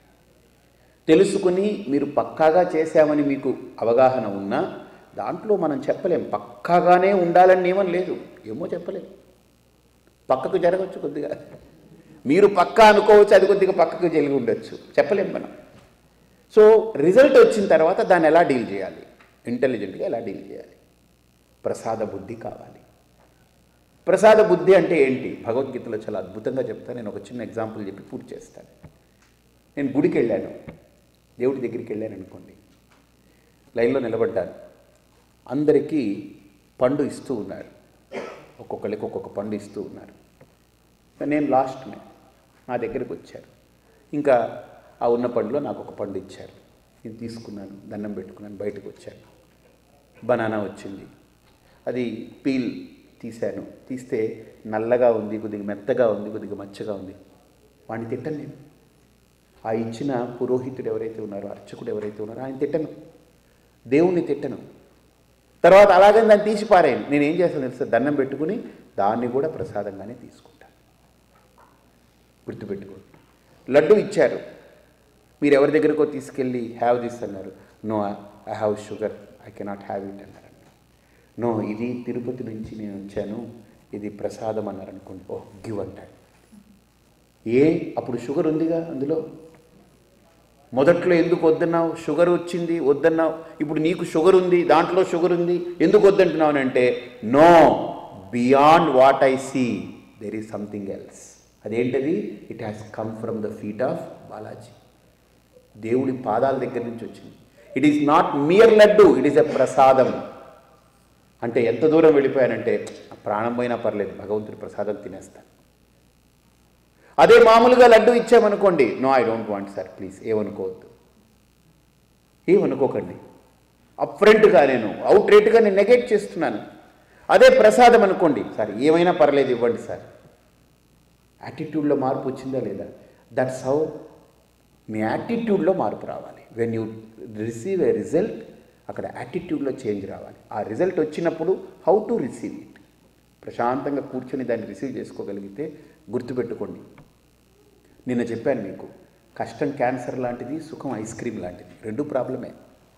తెలుసుకుని మీరు పక్కాగా చేశామని మీకు అవగాహన ఉన్నా దాంట్లో మనం చెప్పలేం పక్కాగానే ఉండాలని నియమం లేదు ఏమో చెప్పలేం పక్కకు జరగచ్చు కొద్దిగా మీరు పక్కా అనుకోవచ్చు అది కొద్దిగా పక్కకు జరిగి ఉండొచ్చు చెప్పలేం మనం సో రిజల్ట్ వచ్చిన తర్వాత దాన్ని ఎలా డీల్ చేయాలి ఇంటెలిజెంట్గా ఎలా డీల్ చేయాలి ప్రసాద బుద్ధి కావాలి ప్రసాద బుద్ధి అంటే ఏంటి భగవద్గీతలో చాలా అద్భుతంగా చెప్తాను నేను ఒక చిన్న ఎగ్జాంపుల్ చెప్పి పూర్తి చేస్తాను నేను గుడికి వెళ్ళాను దేవుడి దగ్గరికి వెళ్ళాను అనుకోండి లైన్లో నిలబడ్డాను అందరికీ పండు ఇస్తూ ఉన్నారు ఒక్కొక్కరికి ఒక్కొక్క పండు ఇస్తూ ఉన్నారు నేను లాస్ట్నే నా దగ్గరికి వచ్చారు ఇంకా ఆ ఉన్న పండులో నాకు ఒక పండు ఇచ్చారు నేను తీసుకున్నాను దండం పెట్టుకున్నాను బయటకు వచ్చాను బనానా వచ్చింది అది పీల్ తీశాను తీస్తే నల్లగా ఉంది కొద్దిగా మెత్తగా ఉంది కొద్దిగా మచ్చగా ఉంది వాడిని తిట్టను నేను ఆ ఇచ్చిన పురోహితుడు ఎవరైతే ఉన్నారో అర్చకుడు ఎవరైతే ఉన్నారో ఆయన తిట్టను దేవుణ్ణి తిట్టను తర్వాత అలాగని దాన్ని తీసి పారాయను నేను ఏం చేస్తాను తెలుసా దండం పెట్టుకుని దాన్ని కూడా ప్రసాదంగానే తీసుకుంటాను గుర్తుపెట్టుకోండి లడ్డు ఇచ్చారు మీరు ఎవరి దగ్గరకో తీసుకెళ్ళి హ్యావ్ దిస్ అన్నారు no I have sugar I cannot have it అన్నారు నో ఇది తిరుపతి నుంచి నేను వచ్చాను ఇది ప్రసాదం అన్నారు అనుకోండి ఓ గివ్ అంటాడు ఏ అప్పుడు షుగర్ ఉందిగా అందులో మొదట్లో ఎందుకు వద్దన్నావు షుగర్ వచ్చింది వద్దన్నావు ఇప్పుడు నీకు షుగర్ ఉంది దాంట్లో షుగర్ ఉంది ఎందుకు వద్దంటున్నావు అంటే no beyond what I see there is something else అదేంటది it has come from the feet of Balaji దేవుడి పాదాల దగ్గర నుంచి వచ్చింది it is not mere laddu it is a prasadam అంటే ఎంత దూరం వెళ్ళిపోయానంటే ప్రాణం పోయినా పర్లేదు భగవంతుడి ప్రసాదం తినేస్తాను అదే మామూలుగా లడ్డు ఇచ్చామనుకోండి no I don't want sir please ఏమనుకోవద్దు ఏమనుకోకండి అప్రెంట్గా నేను అవుట్ రేట్గా నేను నెగెక్ట్ చేస్తున్నాను అదే ప్రసాదం అనుకోండి సార్ ఏమైనా పర్లేదు ఇవ్వండి సార్ యాటిట్యూడ్లో మార్పు వచ్చిందా లేదా దట్స్ హౌ మీ యాటిట్యూడ్లో మార్పు రావాలి when you receive a result అక్కడ యాటిట్యూడ్లో చేంజ్ రావాలి ఆ రిజల్ట్ వచ్చినప్పుడు హౌ టు రిసీవ్ ఇట్ ప్రశాంతంగా కూర్చొని దాన్ని రిసీవ్ చేసుకోగలిగితే గుర్తుపెట్టుకోండి నిన్న చెప్పాను మీకు కష్టం క్యాన్సర్ లాంటిది సుఖం ఐస్ క్రీమ్ లాంటిది రెండు ప్రాబ్లమే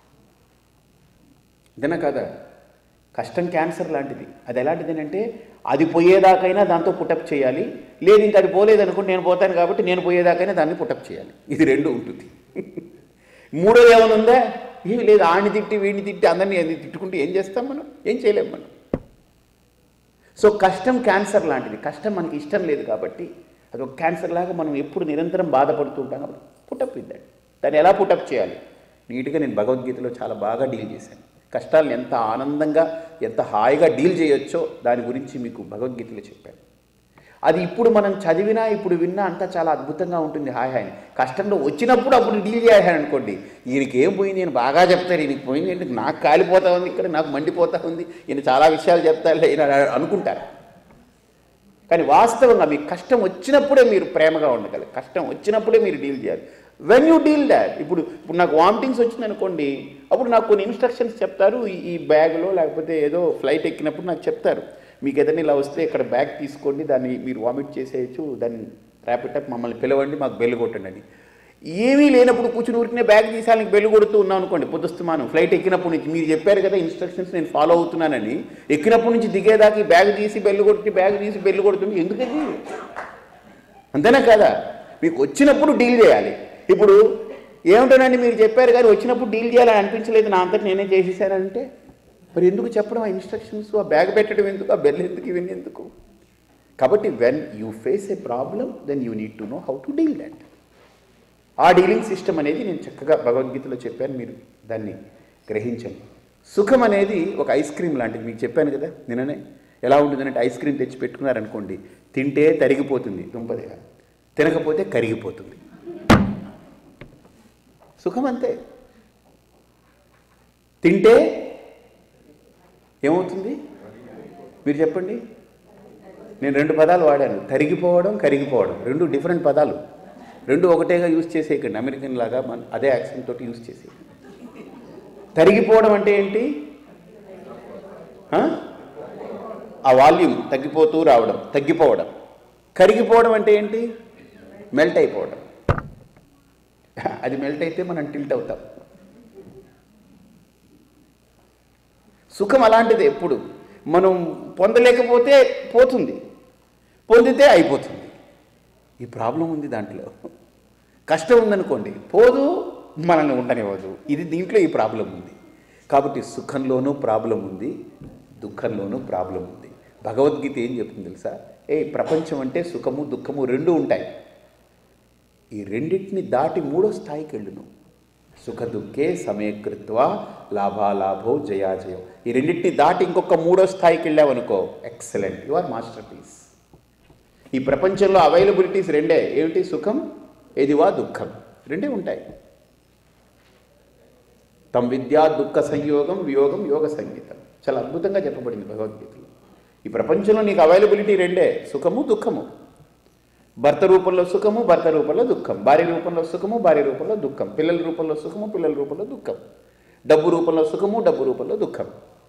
ఇదనా కదా కష్టం క్యాన్సర్ లాంటిది అది ఎలాంటిది అంటే అది పోయేదాకైనా దాంతో పుటప్ చేయాలి లేదు ఇంకా అది పోలేదనుకుంటే నేను పోతాను కాబట్టి నేను పోయేదాకైనా దాన్ని పుటప్ చేయాలి ఇది రెండు ఉంటుంది మూడోది ఏమైనా ఉందా ఏమి లేదు ఆడిని తిట్టి వీడిని తిట్టి అందరినీ అది తిట్టుకుంటే ఏం చేస్తాం మనం ఏం చేయలేం మనం సో కష్టం క్యాన్సర్ లాంటిది కష్టం మనకి ఇష్టం లేదు కాబట్టి అది ఒక క్యాన్సర్ లాగా మనం ఎప్పుడు నిరంతరం బాధపడుతూ ఉంటాం కాబట్టి పుటప్ ఇద్దాడు దాన్ని ఎలా పుటప్ చేయాలి నీట్గా నేను భగవద్గీతలో చాలా బాగా డీల్ చేశాను కష్టాలను ఎంత ఆనందంగా ఎంత హాయిగా డీల్ చేయొచ్చో దాని గురించి మీకు భగవద్గీతలో చెప్పాను అది ఇప్పుడు మనం చదివినా ఇప్పుడు విన్నా అంతా చాలా అద్భుతంగా ఉంటుంది హాయ్ హాయ్ కష్టంలో వచ్చినప్పుడు అప్పుడు డీల్ చేయాలి అనుకోండి ఈయనకి ఏం పోయింది నేను బాగా చెప్తాను ఈయనకి పోయింది ఏంటి నాకు కాలిపోతా ఉంది ఇక్కడ నాకు మండిపోతా ఉంది ఈయన చాలా విషయాలు చెప్తారులే ఈయన అనుకుంటారు కానీ వాస్తవంగా మీకు కష్టం వచ్చినప్పుడే మీరు ప్రేమగా ఉండగలరు కష్టం వచ్చినప్పుడే మీరు డీల్ చేయాలి వెన్ యూ డీల్ దాట్ ఇప్పుడు ఇప్పుడు నాకు వామిటింగ్స్ వచ్చింది అనుకోండి అప్పుడు నాకు కొన్ని ఇన్స్ట్రక్షన్స్ చెప్తారు ఈ- ఈ బ్యాగ్లో లేకపోతే ఏదో ఫ్లైట్ ఎక్కినప్పుడు నాకు చెప్తారు మీకు ఏదైనా ఇలా వస్తే ఇక్కడ బ్యాగ్ తీసుకోండి దాన్ని మీరు వామిట్ చేసేయచ్చు దాన్ని ర్యాపిటప్ మమ్మల్ని పిలవండి మాకు బెల్లు కొట్టండి అని ఏమీ లేనప్పుడు కూర్చుని ఊరికనే బ్యాగ్ తీసానికి బెల్లు కొడుతూ ఉన్నాం అనుకోండి పొద్దుస్తున్నాను ఫ్లైట్ ఎక్కినప్పటి నుంచి మీరు చెప్పారు కదా ఇన్స్ట్రక్షన్స్ నేను ఫాలో అవుతున్నానని ఎక్కినప్పటి నుంచి దిగేదాకా ఈ బ్యాగ్ తీసి బెల్లు కొట్టి బ్యాగ్ తీసి బెల్లు కొడుతుంది ఎందుకది అంతేనా కదా మీకు వచ్చినప్పుడు డీల్ చేయాలి ఇప్పుడు ఏమిటోనండి మీరు చెప్పారు కానీ వచ్చినప్పుడు డీల్ చేయాలని అనిపించలేదు నా అంతటి నేనే చేసేసానంటే మరి ఎందుకు చెప్పడం ఆ ఇన్స్ట్రక్షన్స్ ఆ బ్యాగ్ పెట్టడం ఎందుకు ఆ బెల్ ఎందుకు ఇవన్నీ ఎందుకు కాబట్టి when you face a problem then you need to know how to deal that ఆ డీలింగ్ సిస్టమ్ అనేది నేను చక్కగా భగవద్గీతలో చెప్పాను మీరు దాన్ని గ్రహించండి సుఖం అనేది ఒక ఐస్ క్రీమ్ లాంటిది మీకు చెప్పాను కదా నిన్ననే ఎలా ఉంటుందంటే ఐస్ క్రీమ్ తెచ్చి పెట్టుకున్నారనుకోండి తింటే తరిగిపోతుంది దుంపదిగా తినకపోతే కరిగిపోతుంది సుఖం అంతే తింటే ఏమవుతుంది మీరు చెప్పండి నేను రెండు పదాలు వాడాను తరిగిపోవడం కరిగిపోవడం రెండు డిఫరెంట్ పదాలు రెండు ఒకటేగా యూజ్ చేసేయకండి అమెరికన్ లాగా మన అదే యాక్సెంట్ తోటి యూజ్ చేసే తరిగిపోవడం అంటే ఏంటి ఆ? ఆ వాల్యూమ్ తగ్గిపోతూ రావడం తగ్గిపోవడం కరిగిపోవడం అంటే ఏంటి మెల్ట్ అయిపోవడం అది మెల్ట్ అయితే మనం టిల్ట్ అవుతాం సుఖం అలాంటిది ఎప్పుడు మనం పొందలేకపోతే పోతుంది పొందితే అయిపోతుంది ఈ ప్రాబ్లం ఉంది దాంట్లో కష్టం ఉందనుకోండి పోదు మనల్ని ఉండనివ్వదు ఇది దీంట్లో ఈ ప్రాబ్లం ఉంది కాబట్టి సుఖంలోనూ ప్రాబ్లం ఉంది దుఃఖంలోనూ ప్రాబ్లం ఉంది భగవద్గీత ఏం చెప్తుంది తెలుసా ఏ ప్రపంచం అంటే సుఖము దుఃఖము రెండు ఉంటాయి ఈ రెండింటిని దాటి మూడో స్థాయికి వెళ్ళు నువ్వు సుఖ దుఃఖే సమయకృత్వ లాభాలాభో జయాజయం ఈ రెండింటిని దాటి ఇంకొక మూడో స్థాయికి వెళ్ళావనుకో excellent you are masterpiece ఈ ప్రపంచంలో అవైలబిలిటీస్ రెండే ఏమిటి సుఖం ఏదివా దుఃఖం రెండే ఉంటాయి తమ విద్యా దుఃఖ సంయోగం వియోగం యోగ సంగీతం చాలా అద్భుతంగా చెప్పబడింది భగవద్గీతలో ఈ ప్రపంచంలో నీకు అవైలబిలిటీ రెండే సుఖము దుఃఖము భర్త రూపంలో సుఖము భర్త రూపంలో దుఃఖం భార్య రూపంలో సుఖము భార్య రూపంలో దుఃఖం పిల్లల రూపంలో సుఖము పిల్లల రూపంలో దుఃఖం డబ్బు రూపంలో సుఖము డబ్బు రూపంలో దుఃఖం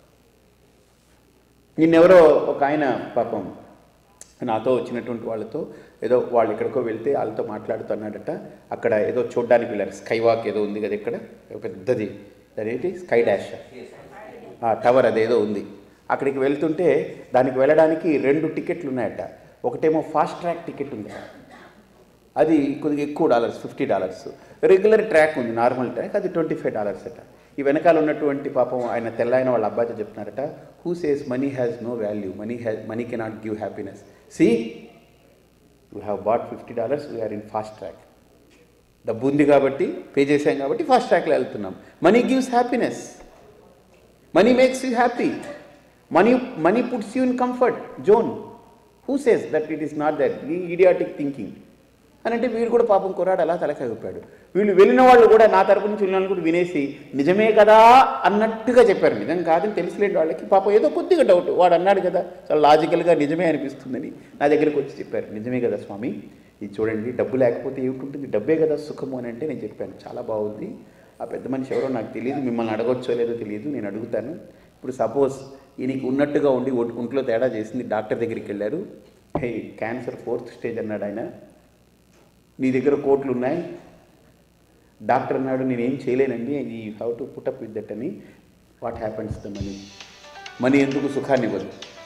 నిన్నెవరో ఒక ఆయన పాపం నాతో వచ్చినటువంటి వాళ్ళతో ఏదో వాళ్ళు ఎక్కడికో వెళ్తే వాళ్ళతో మాట్లాడుతున్నాడట అక్కడ ఏదో చూడ్డానికి వెళ్ళారు స్కై వాక్ ఏదో ఉంది కదా ఇక్కడ ఒక పెద్దది అదేంటి స్కై డాష్ ఆ టవర్ అదేదో ఉంది అక్కడికి వెళ్తుంటే దానికి వెళ్ళడానికి రెండు టికెట్లు ఉన్నాయట ఒకటేమో ఫాస్ట్ ట్రాక్ టికెట్ ఉంది అది కొద్దిగా ఎక్కువ dollars fifty dollars regular track ఉంది నార్మల్ ట్రాక్ అది ట్వంటీ ఫైవ్ డాలర్స్ అట ఈ వెనకాల ఉన్నటువంటి పాపం ఆయన తెల్లైన వాళ్ళ అబ్బాయితో చెప్తున్నారట who says money has no value money has money cannot give happiness see you have bought fifty dollars we are in fast track డబ్బు ఉంది కాబట్టి పే చేసాం కాబట్టి ఫాస్ట్ ట్రాక్లో వెళ్తున్నాం money gives happiness money makes you happy money money puts you in comfort zone who says that it is not that ఈ idiotic thinking అని అంటే వీడు కూడా పాపం కుర్రాడు అలా తలకాయ ఊపాడు వీళ్ళు వెళ్ళిన వాళ్ళు కూడా నా తరపు నుంచి వెళ్ళిన వాళ్ళు కూడా వినేసి నిజమే కదా అన్నట్టుగా చెప్పారు నిజం కాదని తెలిసిలేని వాళ్ళకి పాపం ఏదో కొద్దిగా డౌట్ వాడు అన్నాడు కదా చాలా లాజికల్గా నిజమే అనిపిస్తుందని నా దగ్గరికి వచ్చి చెప్పారు నిజమే కదా స్వామి ఇది చూడండి డబ్బు లేకపోతే ఏమిటి ఉంటుంది డబ్బే కదా సుఖము అని అంటే నేను చెప్పాను చాలా బాగుంది ఆ పెద్ద మనిషి ఎవరో నాకు తెలియదు మిమ్మల్ని అడగొచ్చో లేదో తెలియదు నేను అడుగుతాను ఇప్పుడు సపోజ్ ఈయనకి ఉన్నట్టుగా ఉండి ఒంటి- ఒంట్లో తేడా చేసింది డాక్టర్ దగ్గరికి వెళ్ళారు హే క్యాన్సర్ ఫోర్త్ స్టేజ్ అన్నాడు ఆయన నీ దగ్గర కోట్లు ఉన్నాయి డాక్టర్ అన్నాడు నేనేం చేయలేనండి ఈ how to put up with that అని what happens the money money ఎందుకు సుఖాన్ని ఇవ్వదు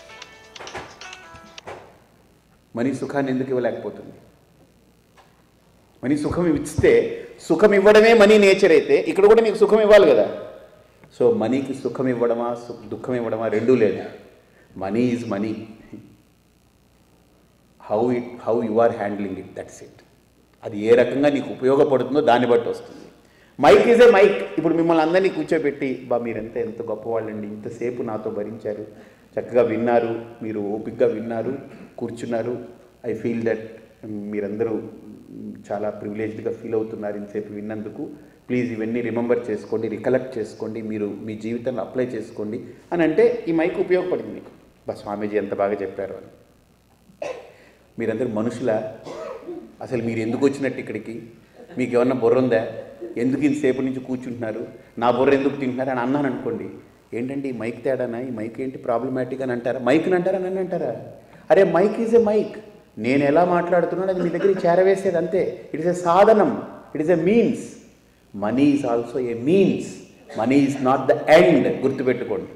మనీ సుఖాన్ని ఎందుకు ఇవ్వలేకపోతుంది మనీ సుఖం ఇస్తే సుఖం ఇవ్వడమే మనీ నేచర్ అయితే ఇక్కడ కూడా నీకు సుఖం ఇవ్వాలి కదా సో మనీకి సుఖం ఇవ్వడమా సు- దుఃఖం ఇవ్వడమా రెండూ లేదు money is money how it how you are handling it that's it అది ఏ రకంగా నీకు ఉపయోగపడుతుందో దాన్ని బట్టి వస్తుంది మైక్ ఈజ్ ఏ మైక్ ఇప్పుడు మిమ్మల్ని అందరినీ కూర్చోబెట్టి బా మీరంతా ఎంత గొప్పవాళ్ళండి ఇంతసేపు నాతో భరించారు చక్కగా విన్నారు మీరు ఓపికగా విన్నారు కూర్చున్నారు ఐ ఫీల్ దట్ మీరందరూ చాలా ప్రివిలేజ్డ్గా ఫీల్ అవుతున్నారు ఇంతసేపు విన్నందుకు ప్లీజ్ ఇవన్నీ రిమెంబర్ చేసుకోండి రికలెక్ట్ చేసుకోండి మీరు మీ జీవితంలో అప్లై చేసుకోండి అని అంటే ఈ మైక్ ఉపయోగపడింది మీకు బా స్వామీజీ ఎంత బాగా చెప్పారు అని మీరందరూ మనుషుల అసలు మీరు ఎందుకు వచ్చినట్టు ఇక్కడికి మీకు ఏమన్నా బుర్ర ఉందా ఎందుకు ఇంతసేపు నుంచి కూర్చుంటున్నారు నా బుర్ర ఎందుకు తింటున్నారు అని అన్నాను అనుకోండి ఏంటండి ఈ మైక్ తేడానా ఈ మైక్ ఏంటి ప్రాబ్లమాటిక్ అని అంటారా మైక్ని అంటారా నన్ను అంటారా అరే మైక్ ఈజ్ ఎ మైక్ నేను ఎలా మాట్లాడుతున్నాను అది మీ దగ్గరికి చేరవేసేది అంతే ఇట్ ఇస్ ఎ సాధనం it is a means money is also a means money is not the end గుర్తుపెట్టుకోండి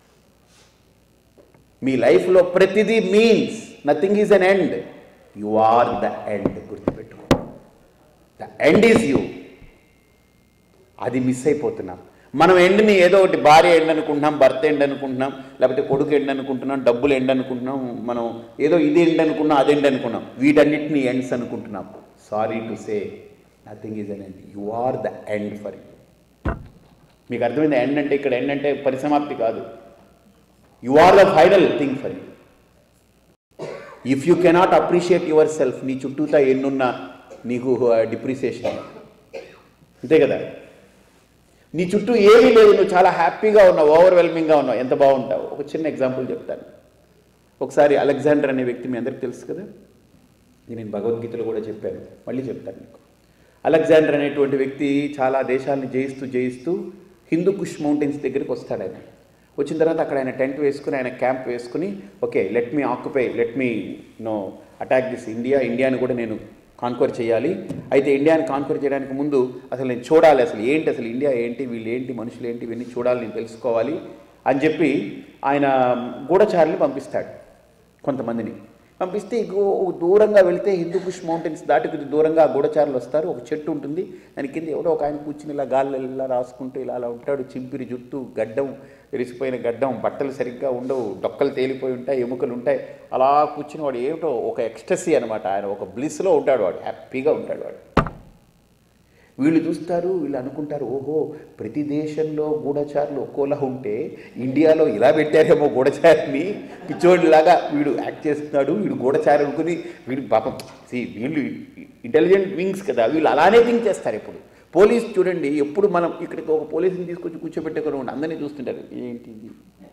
మీ లైఫ్లో ప్రతిదీ means nothing is an end you are the end గుర్తుపెట్టుకో ద ఎండ్ ఈజ్ యూ అది మిస్ అయిపోతున్నాం మనం ఎండ్ని ఏదో ఒకటి భార్య ఎండ్ అనుకుంటున్నాం భర్త ఎండ్ అనుకుంటున్నాం లేకపోతే కొడుకు ఎండ్ అనుకుంటున్నాం డబ్బులు ఎండ్ అనుకుంటున్నాం మనం ఏదో ఇది ఎండ్ అనుకున్నాం అది ఎండ్ అనుకున్నాం వీటన్నిటిని ఎండ్స్ అనుకుంటున్నాం sorry to say nothing is an end you are the end for you మీకు అర్థమైంది ఎండ్ అంటే ఇక్కడ ఎండ్ అంటే పరిసమాప్తి కాదు you are the final thing for you if you cannot appreciate yourself నీ చుట్టూతా ఎన్నున్నా నీకు డిప్రిసియేషన్ అంతే కదా నీ చుట్టూ ఏమీ లేదు నువ్వు చాలా హ్యాపీగా ఉన్నావు ఓవర్వెల్మింగ్గా ఉన్నావు ఎంత బాగుంటావు ఒక చిన్న ఎగ్జాంపుల్ చెప్తాను ఒకసారి అలెగ్జాండర్ అనే వ్యక్తి మీ అందరికి తెలుసు కదా ఇది నేను భగవద్గీతలో కూడా చెప్పాను మళ్ళీ చెప్తాను మీకు అలెగ్జాండర్ అనేటువంటి వ్యక్తి చాలా దేశాలను జయిస్తూ జయిస్తూ హిందూ కుష్ మౌంటైన్స్ దగ్గరికి వస్తాడు ఆయన వచ్చిన తర్వాత అక్కడ ఆయన టెంట్ వేసుకుని ఆయన క్యాంప్ వేసుకుని okay let me occupy let me no attack this India ఇండియాని కూడా నేను కాన్క్వర్ చేయాలి అయితే ఇండియాని కాన్క్వర్ చేయడానికి ముందు అసలు నేను చూడాలి అసలు ఏంటి అసలు ఇండియా ఏంటి వీళ్ళు ఏంటి మనుషులు ఏంటి ఇవన్నీ చూడాలి నేను తెలుసుకోవాలి అని చెప్పి ఆయన గూఢచారులు పంపిస్తాడు కొంతమందిని పంపిస్తే ఇగో దూరంగా వెళ్తే హిందూకుష్ మౌంటైన్స్ దాటి కొద్ది దూరంగా ఆ గూఢచారులు వస్తారు ఒక చెట్టు ఉంటుంది దాని కింద ఎవడో ఒక ఆయన కూర్చుని ఇలా గాల్లో ఇలా రాసుకుంటూ ఇలా అలా ఉంటాడు చింపిరి జుట్టు గడ్డం విరిసిపోయిన గడ్డం బట్టలు సరిగ్గా ఉండవు డొక్కలు తేలిపోయి ఉంటాయి ఎముకలు ఉంటాయి అలా కూర్చుని వాడు ఏమిటో ఒక ఎక్స్టసీ అనమాట ఆయన ఒక బ్లిస్లో ఉంటాడు వాడు హ్యాపీగా ఉంటాడు వాడు వీళ్ళు చూస్తారు వీళ్ళు అనుకుంటారు ఓహో ప్రతి దేశంలో గూఢచారులు ఒక్కోలా ఉంటే ఇండియాలో ఇలా పెట్టారేమో గూఢచారిని పిచ్చోడిలాగా వీడు యాక్ట్ చేస్తున్నాడు వీడు గూఢచారి అనుకుని వీడు పాపం see, వీళ్ళు ఇంటెలిజెంట్ వింగ్స్ కదా వీళ్ళు అలానే థింక్ చేస్తారు ఎప్పుడు పోలీస్ చూడండి ఎప్పుడు మనం ఇక్కడికి ఒక పోలీసుని తీసుకొచ్చి కూర్చోబెట్టుకుని ఉండి అందరినీ చూస్తుంటారు ఏంటి ఇది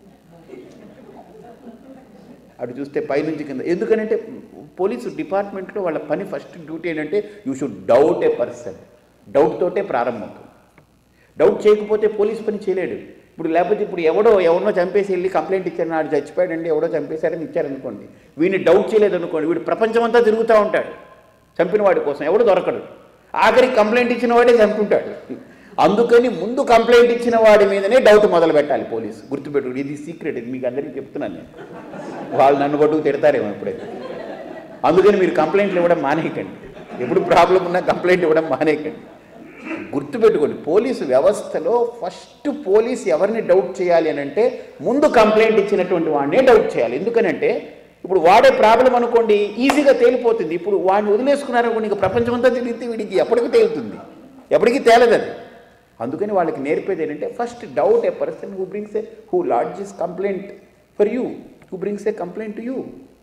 అటు చూస్తే పైనుంచి కింద ఎందుకనంటే పోలీసు డిపార్ట్మెంట్లో వాళ్ళ పని ఫస్ట్ డ్యూటీ ఏంటంటే you should doubt a person doubt తోటే ప్రారంభమవుతుంది డౌట్ చేయకపోతే పోలీస్ పని చేయలేడు ఇప్పుడు లేకపోతే ఇప్పుడు ఎవడో ఎవరినో చంపేసి వెళ్ళి కంప్లైంట్ ఇచ్చారు నాడు చచ్చిపోయాడండి ఎవడో చంపేశారని ఇచ్చారనుకోండి వీడిని డౌట్ చేయలేదు అనుకోండి వీడు ప్రపంచమంతా తిరుగుతూ ఉంటాడు చంపిన వాడి కోసం ఎవడు దొరకడు ఆఖరికి కంప్లైంట్ ఇచ్చిన వాడే చంపుంటాడు అందుకని ముందు కంప్లైంట్ ఇచ్చిన వాడి మీదనే డౌట్ మొదలు పెట్టాలి పోలీసు గుర్తుపెట్టు ఇది సీక్రెట్ ఇది మీకు అందరికీ చెప్తున్నాను నేను వాళ్ళు నన్ను కొట్టుకు తిడతారేమో ఎప్పుడైతే అందుకని మీరు కంప్లైంట్లు ఇవ్వడం మానేయకండి ఎప్పుడు ప్రాబ్లం ఉన్నా కంప్లైంట్ ఇవ్వడం మానేయకండి గుర్తుపెట్టుకోండి పోలీసు వ్యవస్థలో ఫస్ట్ పోలీస్ ఎవరిని డౌట్ చేయాలి అని అంటే ముందు కంప్లైంట్ ఇచ్చినటువంటి వాడినే డౌట్ చేయాలి ఎందుకనంటే ఇప్పుడు వాడే ప్రాబ్లం అనుకోండి ఈజీగా తేలిపోతుంది ఇప్పుడు వాడిని వదిలేసుకున్నారనుకోండి ఇంకా ప్రపంచం అంతా తిరిగితే వీడికి ఎప్పటికీ తేలుతుంది ఎప్పటికీ తేలదు అది అందుకని వాళ్ళకి నేర్పేది ఏంటంటే first doubt a person who brings a who lodges complaint for you who brings a complaint to you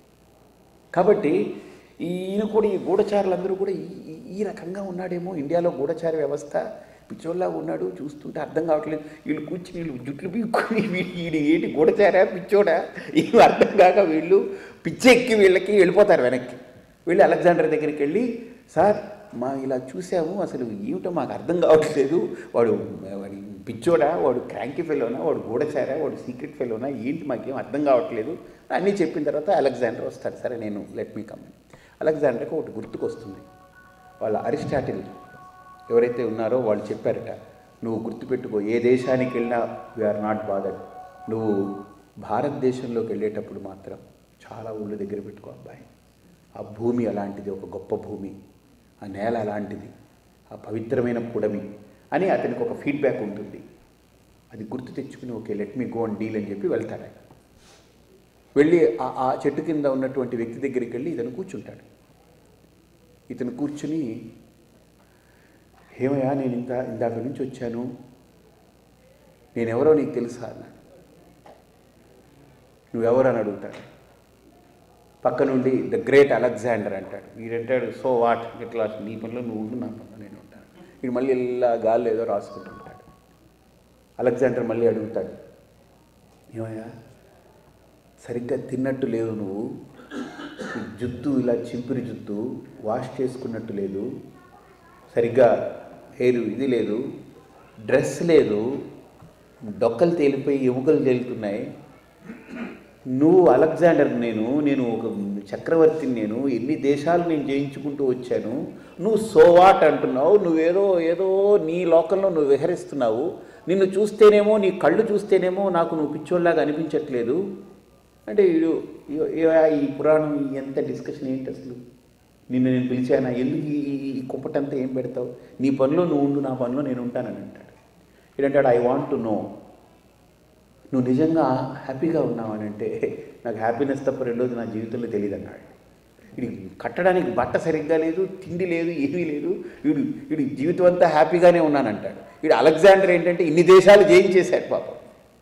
కాబట్టి ఈయన కూడా ఈ గూఢచారులందరూ కూడా ఈ ఈ- ఈ రకంగా ఉన్నాడేమో ఇండియాలో గూఢచార వ్యవస్థ పిచ్చోళ్ళగా ఉన్నాడు చూస్తుంటే అర్థం కావట్లేదు వీళ్ళు కూర్చుని వీళ్ళు జుట్లు పీక్కుని వీళ్ళు వీడు ఏంటి గూఢచారా పిచ్చోడా ఏం అర్థం కాక వీళ్ళు పిచ్చెక్కి వీళ్ళకి వెళ్ళిపోతారు వెనక్కి వెళ్ళి అలెగ్జాండర్ దగ్గరికి వెళ్ళి సార్ మా ఇలా చూసాము అసలు ఏమిటో మాకు అర్థం కావట్లేదు వాడు వాడి పిచ్చోడా వాడు క్రాంకీ ఫెలోనా వాడు గూఢచారా వాడు సీక్రెట్ ఫెలోనా ఏంటి మాకేం అర్థం కావట్లేదు అన్నీ చెప్పిన తర్వాత అలెగ్జాండర్ వస్తాడు సరే నేను లెట్ మీ కమ్ అలెగ్జాండర్కి ఒకటి గుర్తుకొస్తుంది వాళ్ళ అరిస్టాటిల్ ఎవరైతే ఉన్నారో వాళ్ళు చెప్పారట నువ్వు గుర్తుపెట్టుకో ఏ దేశానికి వెళ్ళినా వీఆర్ నాట్ బాదర్డ్ నువ్వు భారతదేశంలోకి వెళ్ళేటప్పుడు మాత్రం చాలా ఊళ్ళు దగ్గర పెట్టుకో అబ్బాయి ఆ భూమి అలాంటిది ఒక గొప్ప భూమి ఆ నేల అలాంటిది ఆ పవిత్రమైన పుడమి అని అతనికి ఒక ఫీడ్బ్యాక్ ఉంటుంది అది గుర్తు తెచ్చుకుని okay let me go and deal అని చెప్పి వెళ్తాడు ఆయన వెళ్ళి ఆ- ఆ చెట్టు కింద ఉన్నటువంటి వ్యక్తి దగ్గరికి వెళ్ళి ఇతను కూర్చుంటాడు ఇతను కూర్చుని ఏమయ్యా నేను ఇంత ఇందాక నుంచి వచ్చాను నేనెవరో నీకు తెలుసా అన్నాడు నువ్వెవరు అని అడుగుతాడు పక్క నుండి ద గ్రేట్ అలెగ్జాండర్ అంటాడు వీడంటాడు సో వాట్ ఇట్లా నీ పనిలో నువ్వు ఉండు నా పనిలో నేను ఉంటాను వీడు మళ్ళీ ఇలా గాల్లో ఏదో రాసుకుంటుంటాడు అలెగ్జాండర్ మళ్ళీ అడుగుతాడు ఏమయ్యా సరిగ్గా తిన్నట్టు లేదు నువ్వు ఈ జుత్తు ఇలా చింపిరి జుత్తు వాష్ చేసుకున్నట్టు లేదు సరిగ్గా హెయిర్ ఇది లేదు డ్రెస్ లేదు డొక్కలు తేలిపోయి ఎముకలు తేలుతున్నాయి నువ్వు అలెగ్జాండర్ నేను నేను ఒక చక్రవర్తిని నేను ఎన్ని దేశాలు నేను జయించుకుంటూ వచ్చాను నువ్వు సోవాట్ అంటున్నావు నువ్వేదో ఏదో నీ లోకంలో నువ్వు విహరిస్తున్నావు నిన్ను చూస్తేనేమో నీ కళ్ళు చూస్తేనేమో నాకు నువ్వు పిచ్చోళ్ళలాగా అనిపించట్లేదు అంటే వీడు ఈ- ఈ- ఈ పురాణం ఈ ఎంత డిస్కషన్ ఏంటి అసలు నిన్ను నేను పిలిచానా ఎందుకు ఈ- ఈ- ఈ కుప్పటంతా ఏం పెడతావు నీ పనిలో నువ్వు ఉండు నా పనిలో నేను ఉంటానని అంటాడు ఏంటంటాడు ఐ వాంట్ టు నో నువ్వు నిజంగా హ్యాపీగా ఉన్నావు అని అంటే నాకు హ్యాపీనెస్ తప్ప రెండోది నా జీవితంలో తెలియదు అన్నాడు ఇది కట్టడానికి బట్ట సరిగ్గా లేదు తిండి లేదు ఏమీ లేదు వీడు వీడు జీవితం అంతా హ్యాపీగానే ఉన్నానంటాడు వీడు అలెగ్జాండర్ ఏంటంటే ఇన్ని దేశాలు జయించేశాడు పాపం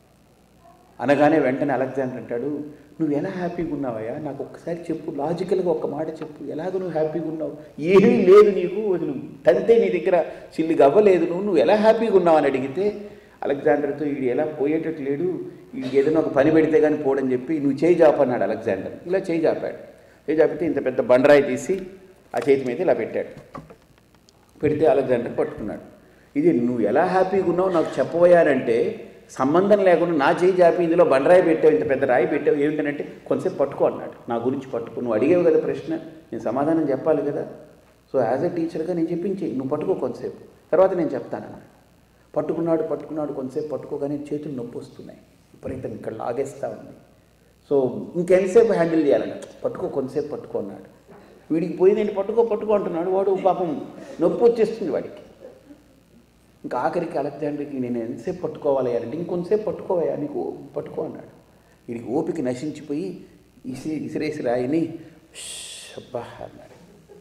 అనగానే వెంటనే అలెగ్జాండర్ అంటాడు నువ్వు ఎలా హ్యాపీగా ఉన్నావయ్యా నాకు ఒక్కసారి చెప్పు లాజికల్గా ఒక్క మాట చెప్పు ఎలాగ నువ్వు హ్యాపీగా ఉన్నావు ఏమీ లేదు నీకు అసలు తంతే నీ దగ్గర చిల్లిగా అవ్వలేదు నువ్వు నువ్వు ఎలా హ్యాపీగా ఉన్నావు అని అడిగితే అలెగ్జాండర్తో వీడు ఎలా పోయేటట్టు లేడు వీడికి ఏదైనా ఒక పని పెడితే కానీ పోడని చెప్పి నువ్వు చేయి జాపన్నాడు అలెగ్జాండర్ ఇలా చేయి జాపాడు చేయి జాపితే ఇంత పెద్ద బండరాయి తీసి ఆ చేతి మీద ఇలా పెట్టాడు పెడితే అలెగ్జాండర్ పట్టుకున్నాడు ఇది నువ్వు ఎలా హ్యాపీగా ఉన్నావు నాకు చెప్పబోయానంటే సంబంధం లేకుండా నా చేయి జాపి ఇందులో బండరాయి పెట్టావు ఇంత పెద్ద రాయి పెట్టావు ఏమిటంటే కొంతసేపు పట్టుకో అన్నాడు నా గురించి పట్టుకో నువ్వు అడిగావు కదా ప్రశ్న నేను సమాధానం చెప్పాలి కదా సో యాజ్ ఎ టీచర్గా నేను చెప్పించి నువ్వు పట్టుకో కొంతసేపు తర్వాత నేను చెప్తానన్నాడు పట్టుకున్నాడు పట్టుకున్నాడు కొంతసేపు పట్టుకోగానే చేతులు నొప్పి వస్తున్నాయి విపరీతంగా ఇక్కడ లాగేస్తూ ఉంది సో ఇంకెంతసేపు హ్యాండిల్ చేయాలని పట్టుకో కొంతసేపు పట్టుకో అన్నాడు వీడికి పోయిందండి పట్టుకో పట్టుకో అంటున్నాడు వాడు పాపం నొప్పి వచ్చేస్తుంది వాడికి ఇంకా ఆఖరికి అలెగ్జాండర్కి నేను ఎంతసేపు పట్టుకోవాలి అంటే ఇంకొంతసేపు పట్టుకోవయా నీకు పట్టుకో అన్నాడు వీడికి ఓపిక నశించిపోయి ఇసి ఇసిరేసి రాయిని "ష్, అబ్బా అన్నాడు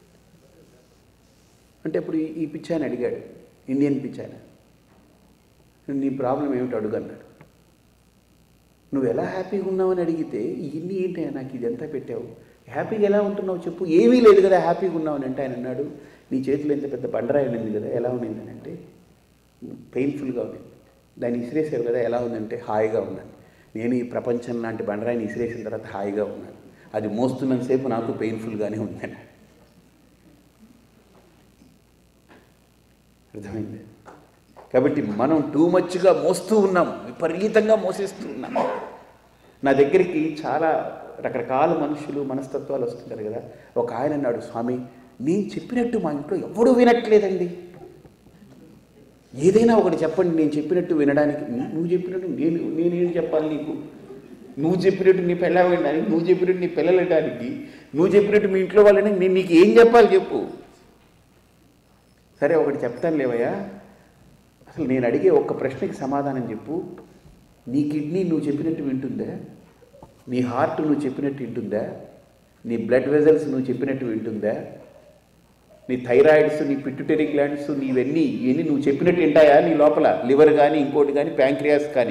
అంటే ఇప్పుడు ఈ- ఈ పిచ్చాయన అడిగాడు ఇండియన్ పిచ్చాయన నీ ప్రాబ్లం ఏమిటి అడుగు అన్నాడు నువ్వు ఎలా హ్యాపీగా ఉన్నావని అడిగితే ఇన్ని ఏంటి నాకు ఇదంతా పెట్టావు హ్యాపీగా ఎలా ఉంటున్నావు చెప్పు ఏమీ లేదు కదా హ్యాపీగా ఉన్నావని అంటే ఆయన అన్నాడు నీ చేతిలో ఎంత పెద్ద బండరాయి ఉంది కదా ఎలా ఉండింది అని అంటే పెయిన్ఫుల్గా ఉంది దాన్ని ఇసిరేసావు కదా ఎలా ఉందంటే హాయిగా ఉన్నాను నేను ఈ ప్రపంచం లాంటి బండరాయిని ఇసిరేసిన తర్వాత హాయిగా ఉన్నాను అది మోస్తున్నంతసేపు నాకు పెయిన్ఫుల్గానే ఉందని అర్థమైంది కాబట్టి మనం టూ మచ్గా మోస్తూ ఉన్నాం విపరీతంగా మోసేస్తూ ఉన్నాం నా దగ్గరికి చాలా రకరకాల మనుషులు మనస్తత్వాలు వస్తుంటారు కదా ఒక ఆయన అన్నాడు స్వామి నేను చెప్పినట్టు మా ఇంట్లో ఎవడూ వినట్లేదండి ఏదైనా ఒకటి చెప్పండి నేను చెప్పినట్టు వినడానికి "ను- నువ్వు చెప్పినట్టు నేను నేనేం చెప్పాలి నీకు నువ్వు చెప్పినట్టు నీ పిల్ల వినడానికి నువ్వు చెప్పినట్టు నీ పిల్లలు వినడానికి నువ్వు చెప్పినట్టు మీ ఇంట్లో వాళ్ళని నేను నీకు ఏం చెప్పాలి చెప్పు సరే ఒకటి చెప్తాను లేవయ్యా అసలు నేను అడిగే ఒక్క ప్రశ్నకి సమాధానం చెప్పు నీ కిడ్నీ నువ్వు చెప్పినట్టు వింటుందా నీ హార్ట్ నువ్వు చెప్పినట్టు వింటుందా నీ బ్లడ్ వెజల్స్ నువ్వు చెప్పినట్టు వింటుందా నీ థైరాయిడ్స్ నీ పిట్యుటరీ గ్లాండ్స్ నీవన్నీ ఇవన్నీ నువ్వు చెప్పినట్టు వింటాయా నీ లోపల లివర్ కానీ ఇంకోటి కానీ ప్యాంక్రియాస్ కానీ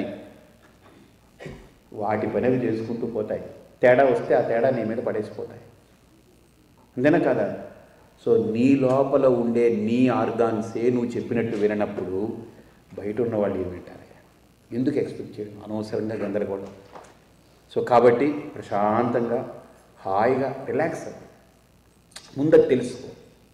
వాటి పని అవి చేసుకుంటూ పోతాయి తేడా వస్తే ఆ తేడా నీ మీద పడేసిపోతాయి అంతేనా కదా సో నీ లోపల ఉండే నీ ఆర్గాన్సే నువ్వు చెప్పినట్టు విననప్పుడు బయట ఉన్న వాళ్ళు ఏం వింటారు ఎందుకు ఎక్స్పెక్ట్ చేయడం అనవసరంగా గందరగోళం సో కాబట్టి ప్రశాంతంగా హాయిగా రిలాక్స్ అవ్వు ముందర తెలుసుకో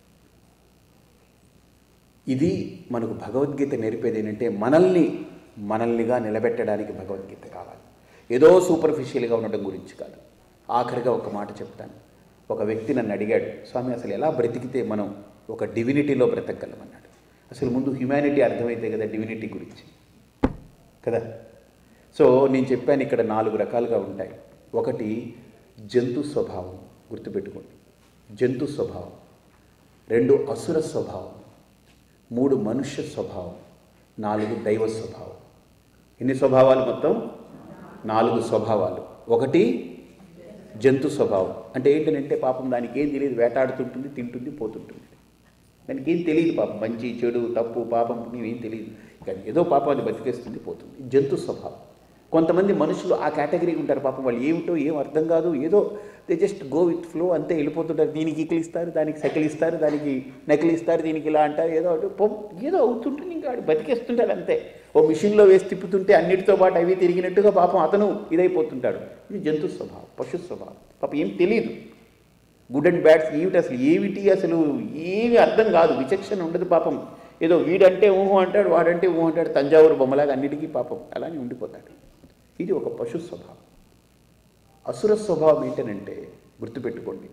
ఇది మనకు భగవద్గీత నేర్పేది ఏంటంటే మనల్ని మనల్నిగా నిలబెట్టడానికి భగవద్గీత కావాలి ఏదో సూపర్ఫిషియల్గా ఉండడం గురించి కాదు ఆఖరిగా ఒక మాట చెప్తాను ఒక వ్యక్తి నన్ను అడిగాడు స్వామి అసలు ఎలా బ్రతికితే మనం ఒక డివినిటీలో బ్రతకగలమన్నాడు అసలు ముందు హ్యుమానిటీ అర్థమైతే కదా డివినిటీ గురించి కదా సో నేను చెప్పాను ఇక్కడ నాలుగు రకాలుగా ఉంటాయి ఒకటి జంతు స్వభావం గుర్తుపెట్టుకోండి జంతు స్వభావం రెండు అసుర స్వభావం మూడు మనుష్య స్వభావం నాలుగు దైవ స్వభావం ఎన్ని స్వభావాలు మొత్తం నాలుగు స్వభావాలు ఒకటి జంతు స్వభావం అంటే ఏంటంటే పాపం దానికి ఏం తెలియదు వేటాడుతుంటుంది తింటుంది పోతుంటుంది దానికి ఏం తెలియదు పాపం మంచి చెడు తప్పు పాపం ఏం తెలియదు కానీ ఏదో పాపం అది బతికేస్తుంది పోతుంది జంతు స్వభావం కొంతమంది మనుషులు ఆ కేటగిరీ ఉంటారు పాపం వాళ్ళు ఏమిటో ఏం అర్థం కాదు ఏదో they just go with flow అంతే వెళ్ళిపోతుంటారు దీనికి ఇకిలిస్తారు దానికి సకిలిస్తారు దానికి నకిలిస్తారు దీనికి ఇలా అంటారు ఏదో ఒకటి పొం- ఏదో అవుతుంటుంది ఇంకా వాడు బతికేస్తుంటాడు అంతే ఓ మిషన్లో వేసి తిప్పుతుంటే అన్నిటితో పాటు అవి తిరిగినట్టుగా పాపం అతను ఇదైపోతుంటాడు ఇది జంతు స్వభావం పశు స్వభావం పాపం ఏం తెలియదు గుడ్ అండ్ బ్యాడ్స్ ఏమిటి అసలు ఏమిటి అసలు ఏమి అర్థం కాదు విచక్షణ ఉండదు పాపం ఏదో వీడంటే ఊహు అంటాడు వాడంటే ఊహు అంటాడు తంజావూరు బొమ్మలాగా అన్నిటికీ పాపం అలానే ఉండిపోతాడు ఇది ఒక పశు స్వభావం అసుర స్వభావం ఏంటనంటే గుర్తుపెట్టుకోండి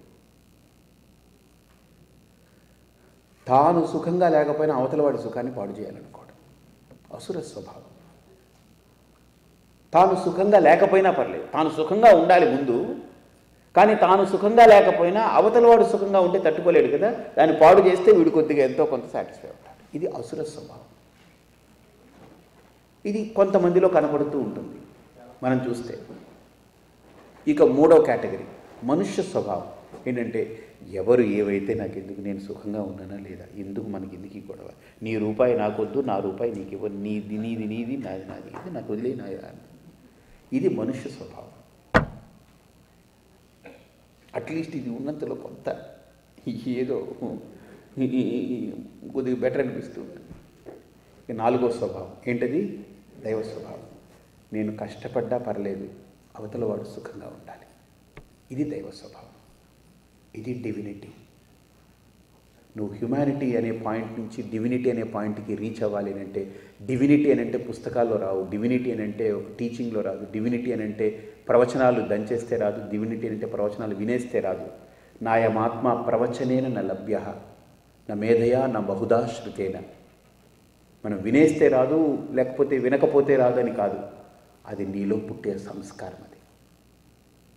తాను సుఖంగా లేకపోయినా అవతల వాడి సుఖాన్ని పాడు చేయాలనుకోవడం అసుర స్వభావం తాను సుఖంగా లేకపోయినా పర్లేదు తాను సుఖంగా ఉండాలి ముందు కానీ తాను సుఖంగా లేకపోయినా అవతల వాడు సుఖంగా ఉంటే తట్టుకోలేడు కదా దాన్ని పాడు చేస్తే వీడు కొద్దిగా ఎంతో కొంత సాటిస్ఫై అవుతాడు ఇది అసుర స్వభావం ఇది కొంతమందిలో కనపడుతూ ఉంటుంది మనం చూస్తే ఇక మూడో కేటగిరీ మనుష్య స్వభావం ఏంటంటే ఎవరు ఏవైతే నాకు ఎందుకు నేను సుఖంగా ఉన్నానా లేదా ఎందుకు మనకి ఎందుకు ఈ గొడవ నీ రూపాయి నాకొద్దు నా రూపాయి నీకు ఇవ్వను నీది నీది నీది నాది నాది ఇది నాకు వదిలే నా ఇది మనుష్య స్వభావం అట్లీస్ట్ ఇది ఉన్నంతలో కొంత ఏదో కొద్దిగా బెటర్ అనిపిస్తూ ఉంటుంది ఇక నాలుగో స్వభావం ఏంటది దైవ స్వభావం నేను కష్టపడ్డా పర్లేదు అవతల వాడు సుఖంగా ఉండాలి ఇది దైవ స్వభావం ఇది డివినిటీ నువ్వు హ్యుమానిటీ అనే పాయింట్ నుంచి డివినిటీ అనే పాయింట్కి రీచ్ అవ్వాలి అని అంటే డివినిటీ అని అంటే పుస్తకాల్లో రావు డివినిటీ అని అంటే ఒక టీచింగ్లో రాదు డివినిటీ అని అంటే ప్రవచనాలు దంచేస్తే రాదు డివినిటీ అని అంటే ప్రవచనాలు వినేస్తే రాదు నాయమాత్మ ప్రవచనేన నా లభ్య నా మేధయా నా బహుదా శృతేన మనం వినేస్తే రాదు లేకపోతే వినకపోతే రాదు అని కాదు అది నీలో పుట్టే సంస్కారం అది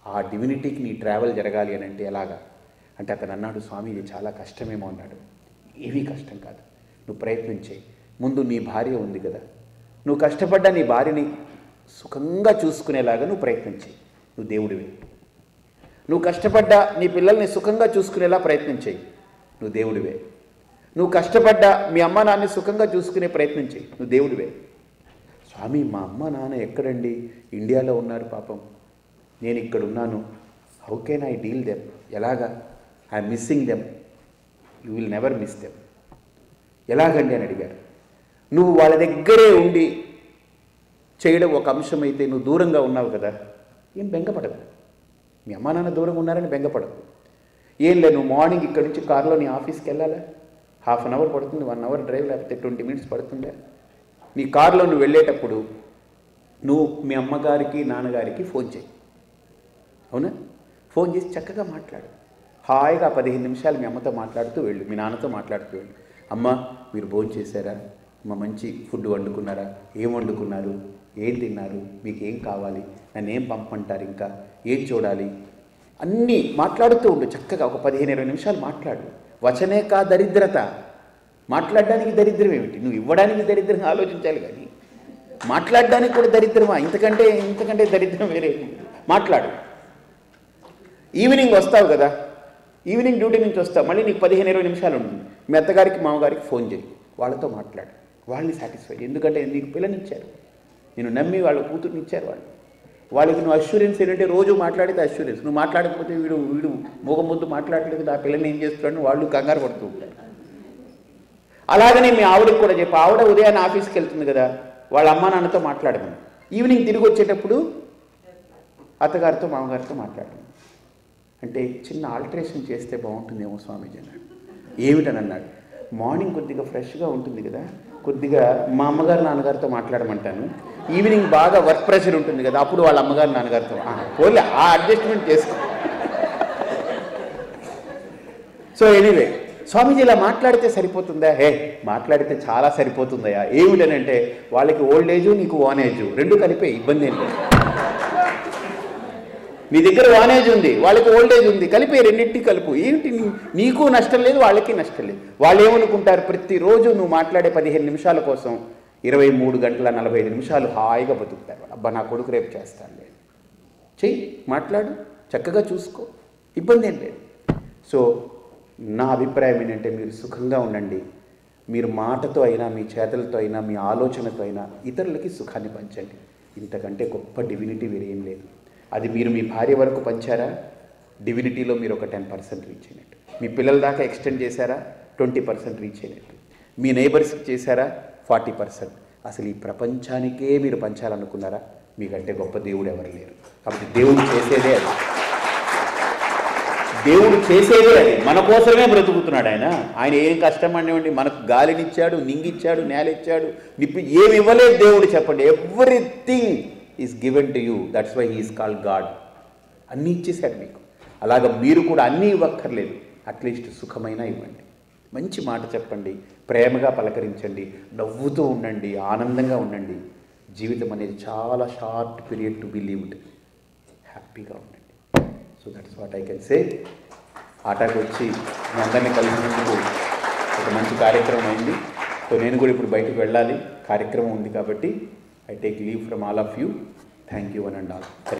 ఆ డివినిటీకి నీ ట్రావెల్ జరగాలి అని అంటే ఎలాగా అంటే అతను అన్నాడు స్వామి ఇది చాలా కష్టమేమో అన్నాడు ఏమీ కష్టం కాదు నువ్వు ప్రయత్నం చేయి ముందు నీ భార్య ఉంది కదా నువ్వు కష్టపడ్డా నీ భార్యని సుఖంగా చూసుకునేలాగా నువ్వు ప్రయత్నం చేయి నువ్వు దేవుడివే నువ్వు కష్టపడ్డా నీ పిల్లల్ని సుఖంగా చూసుకునేలా ప్రయత్నం చేయి నువ్వు దేవుడివే నువ్వు కష్టపడ్డా మీ అమ్మ నాన్నని సుఖంగా చూసుకునే ప్రయత్నం చేయి నువ్వు దేవుడివే స్వామి మా అమ్మ నాన్న ఎక్కడండి ఇండియాలో ఉన్నారు పాపం నేను ఇక్కడ ఉన్నాను how can I deal them ఎలాగా I'm missing them you will never miss them ఎలాగండి అని అడిగారు నువ్వు వాళ్ళ దగ్గరే ఉండి చేయడం ఒక అంశం అయితే నువ్వు దూరంగా ఉన్నావు కదా ఏం బెంగపడదు మీ అమ్మా నాన్న దూరంగా ఉన్నారని బెంగపడదు ఏం లేదు నువ్వు మార్నింగ్ ఇక్కడ నుంచి కారులో నీ ఆఫీస్కి వెళ్ళాలా హాఫ్ అన్ అవర్ పడుతుంది వన్ అవర్ డ్రైవ్ లేకపోతే ట్వంటీ మినిట్స్ పడుతుందా నీ కారులో నువ్వు వెళ్ళేటప్పుడు నువ్వు మీ అమ్మగారికి నాన్నగారికి ఫోన్ చేయి అవునా ఫోన్ చేసి చక్కగా మాట్లాడు హాయిగా పదిహేను నిమిషాలు మీ అమ్మతో మాట్లాడుతూ వెళ్ళు మీ నాన్నతో మాట్లాడుతూ వెళ్ళు అమ్మ మీరు భోజనం చేశారా అమ్మ మంచి ఫుడ్ వండుకున్నారా ఏం వండుకున్నారు ఏం తిన్నారు మీకు ఏం కావాలి నన్ను ఏం పంపమంటారు ఇంకా ఏం చూడాలి అన్నీ మాట్లాడుతూ ఉండు చక్కగా ఒక పదిహేను ఇరవై నిమిషాలు మాట్లాడు వచనే కా దరిద్రత మాట్లాడడానికి దరిద్రం ఏమిటి నువ్వు ఇవ్వడానికి దరిద్రం ఆలోచించాలి కానీ మాట్లాడడానికి కూడా దరిద్రమా ఇంతకంటే ఇంతకంటే దరిద్రం వేరే మాట్లాడు ఈవినింగ్ వస్తావు కదా ఈవినింగ్ డ్యూటీ నుంచి వస్తావు మళ్ళీ నీకు పదిహేను ఇరవై నిమిషాలు ఉంటుంది మీ అత్తగారికి మామగారికి ఫోన్ చేయి వాళ్ళతో మాట్లాడు వాళ్ళని సాటిస్ఫై ఎందుకంటే నీకు పిల్లనిచ్చారు నేను నమ్మి వాళ్ళ కూతుర్ని ఇచ్చారు వాళ్ళు వాళ్ళకి నువ్వు అష్యూరెన్స్ ఏంటంటే రోజు మాట్లాడితే అష్యూరెన్స్ నువ్వు మాట్లాడకపోతే వీడు వీడు మూగ ముద్దు మాట్లాడలేదు ఆ పిల్లని ఏం చేస్తున్నాడు వాళ్ళు కంగారు పడుతూ ఉంటారు అలాగనే మీ ఆవిడకి కూడా చెప్పు ఆవిడ ఉదయాన్నే ఆఫీస్కి వెళ్తుంది కదా వాళ్ళ అమ్మా నాన్నతో మాట్లాడమని ఈవినింగ్ తిరిగి వచ్చేటప్పుడు అత్తగారితో మామగారితో మాట్లాడమని అంటే చిన్న ఆల్టరేషన్ చేస్తే బాగుంటుందేమో స్వామీజీ అన్నాడు ఏమిటని అన్నాడు మార్నింగ్ కొద్దిగా ఫ్రెష్గా ఉంటుంది కదా కొద్దిగా మా అమ్మగారు నాన్నగారితో మాట్లాడమంటాను ఈవినింగ్ బాగా వర్క్ ప్రెషర్ ఉంటుంది కదా అప్పుడు వాళ్ళ అమ్మగారు నాన్నగారితో "ఆ, పోలే ఆ అడ్జస్ట్మెంట్ చేసుకో సో ఎనీవే స్వామీజీ ఇలా మాట్లాడితే సరిపోతుందా హే మాట్లాడితే చాలా సరిపోతుందయా ఏమిటనంటే వాళ్ళకి ఓల్డ్ ఏజ్ నీకు ఓన్ ఏజ్ రెండు కలిపే ఇబ్బంది ఏం లేదు నీ దగ్గర వానేజ్ ఉంది వాళ్ళకి ఓల్డేజ్ ఉంది కలిపి రెండింటిని కలుపు ఏంటి నీ- నీకు నష్టం లేదు వాళ్ళకి నష్టం లేదు వాళ్ళు ఏమనుకుంటారు ప్రతిరోజు నువ్వు మాట్లాడే పదిహేను నిమిషాల కోసం ఇరవై మూడు గంటల నలభై ఐదు నిమిషాలు హాయిగా బతుకుతారు అబ్బా నా కొడుకు రేపు చేస్తాను లేదు చెయ్యి మాట్లాడు చక్కగా చూసుకో ఇబ్బంది ఏం లేదు సో నా అభిప్రాయం ఏంటంటే మీరు సుఖంగా ఉండండి మీరు మాటతో అయినా మీ చేతలతో అయినా మీ ఆలోచనతో అయినా ఇతరులకి సుఖాన్ని పంచండి ఇంతకంటే గొప్ప డివినిటీ వేరే ఏం లేదు అది మీరు మీ భార్య వరకు పంచారా డివినిటీలో మీరు ఒక టెన్ పర్సెంట్ రీచ్ అయినట్టు మీ పిల్లల దాకా ఎక్స్టెండ్ చేశారా ట్వంటీ పర్సెంట్ రీచ్ అయినట్టు మీ నైబర్స్కి చేశారా ఫార్టీ పర్సెంట్ అసలు ఈ ప్రపంచానికే మీరు పంచాలనుకున్నారా మీకంటే గొప్ప దేవుడు ఎవరు లేరు కాబట్టి దేవుడు చేసేదే అది దేవుడు చేసేదే అది మన కోసమే బ్రతుకుతున్నాడు ఆయన ఆయన ఏం కష్టం అనేవండి మనకు గాలినిచ్చాడు నింగిచ్చాడు నేలిచ్చాడు నిప్పి ఏమి ఇవ్వలేదు దేవుడు చెప్పండి everything is given to you that's why he is called God అన్నీ ఇచ్చేశాడు మీకు అలాగ మీరు కూడా అన్నీ ఇవ్వక్కర్లేదు అట్లీస్ట్ సుఖమైనా ఇవ్వండి మంచి మాట చెప్పండి ప్రేమగా పలకరించండి నవ్వుతూ ఉండండి ఆనందంగా ఉండండి జీవితం అనేది చాలా short period to be lived హ్యాపీగా ఉండండి so that's what I can say ఆటకు వచ్చి మీ అందరినీ కలిసినందుకు ఒక మంచి కార్యక్రమం అయింది సో నేను కూడా ఇప్పుడు బయటకు వెళ్ళాలి కార్యక్రమం ఉంది కాబట్టి I take leave from all of you thank you one and all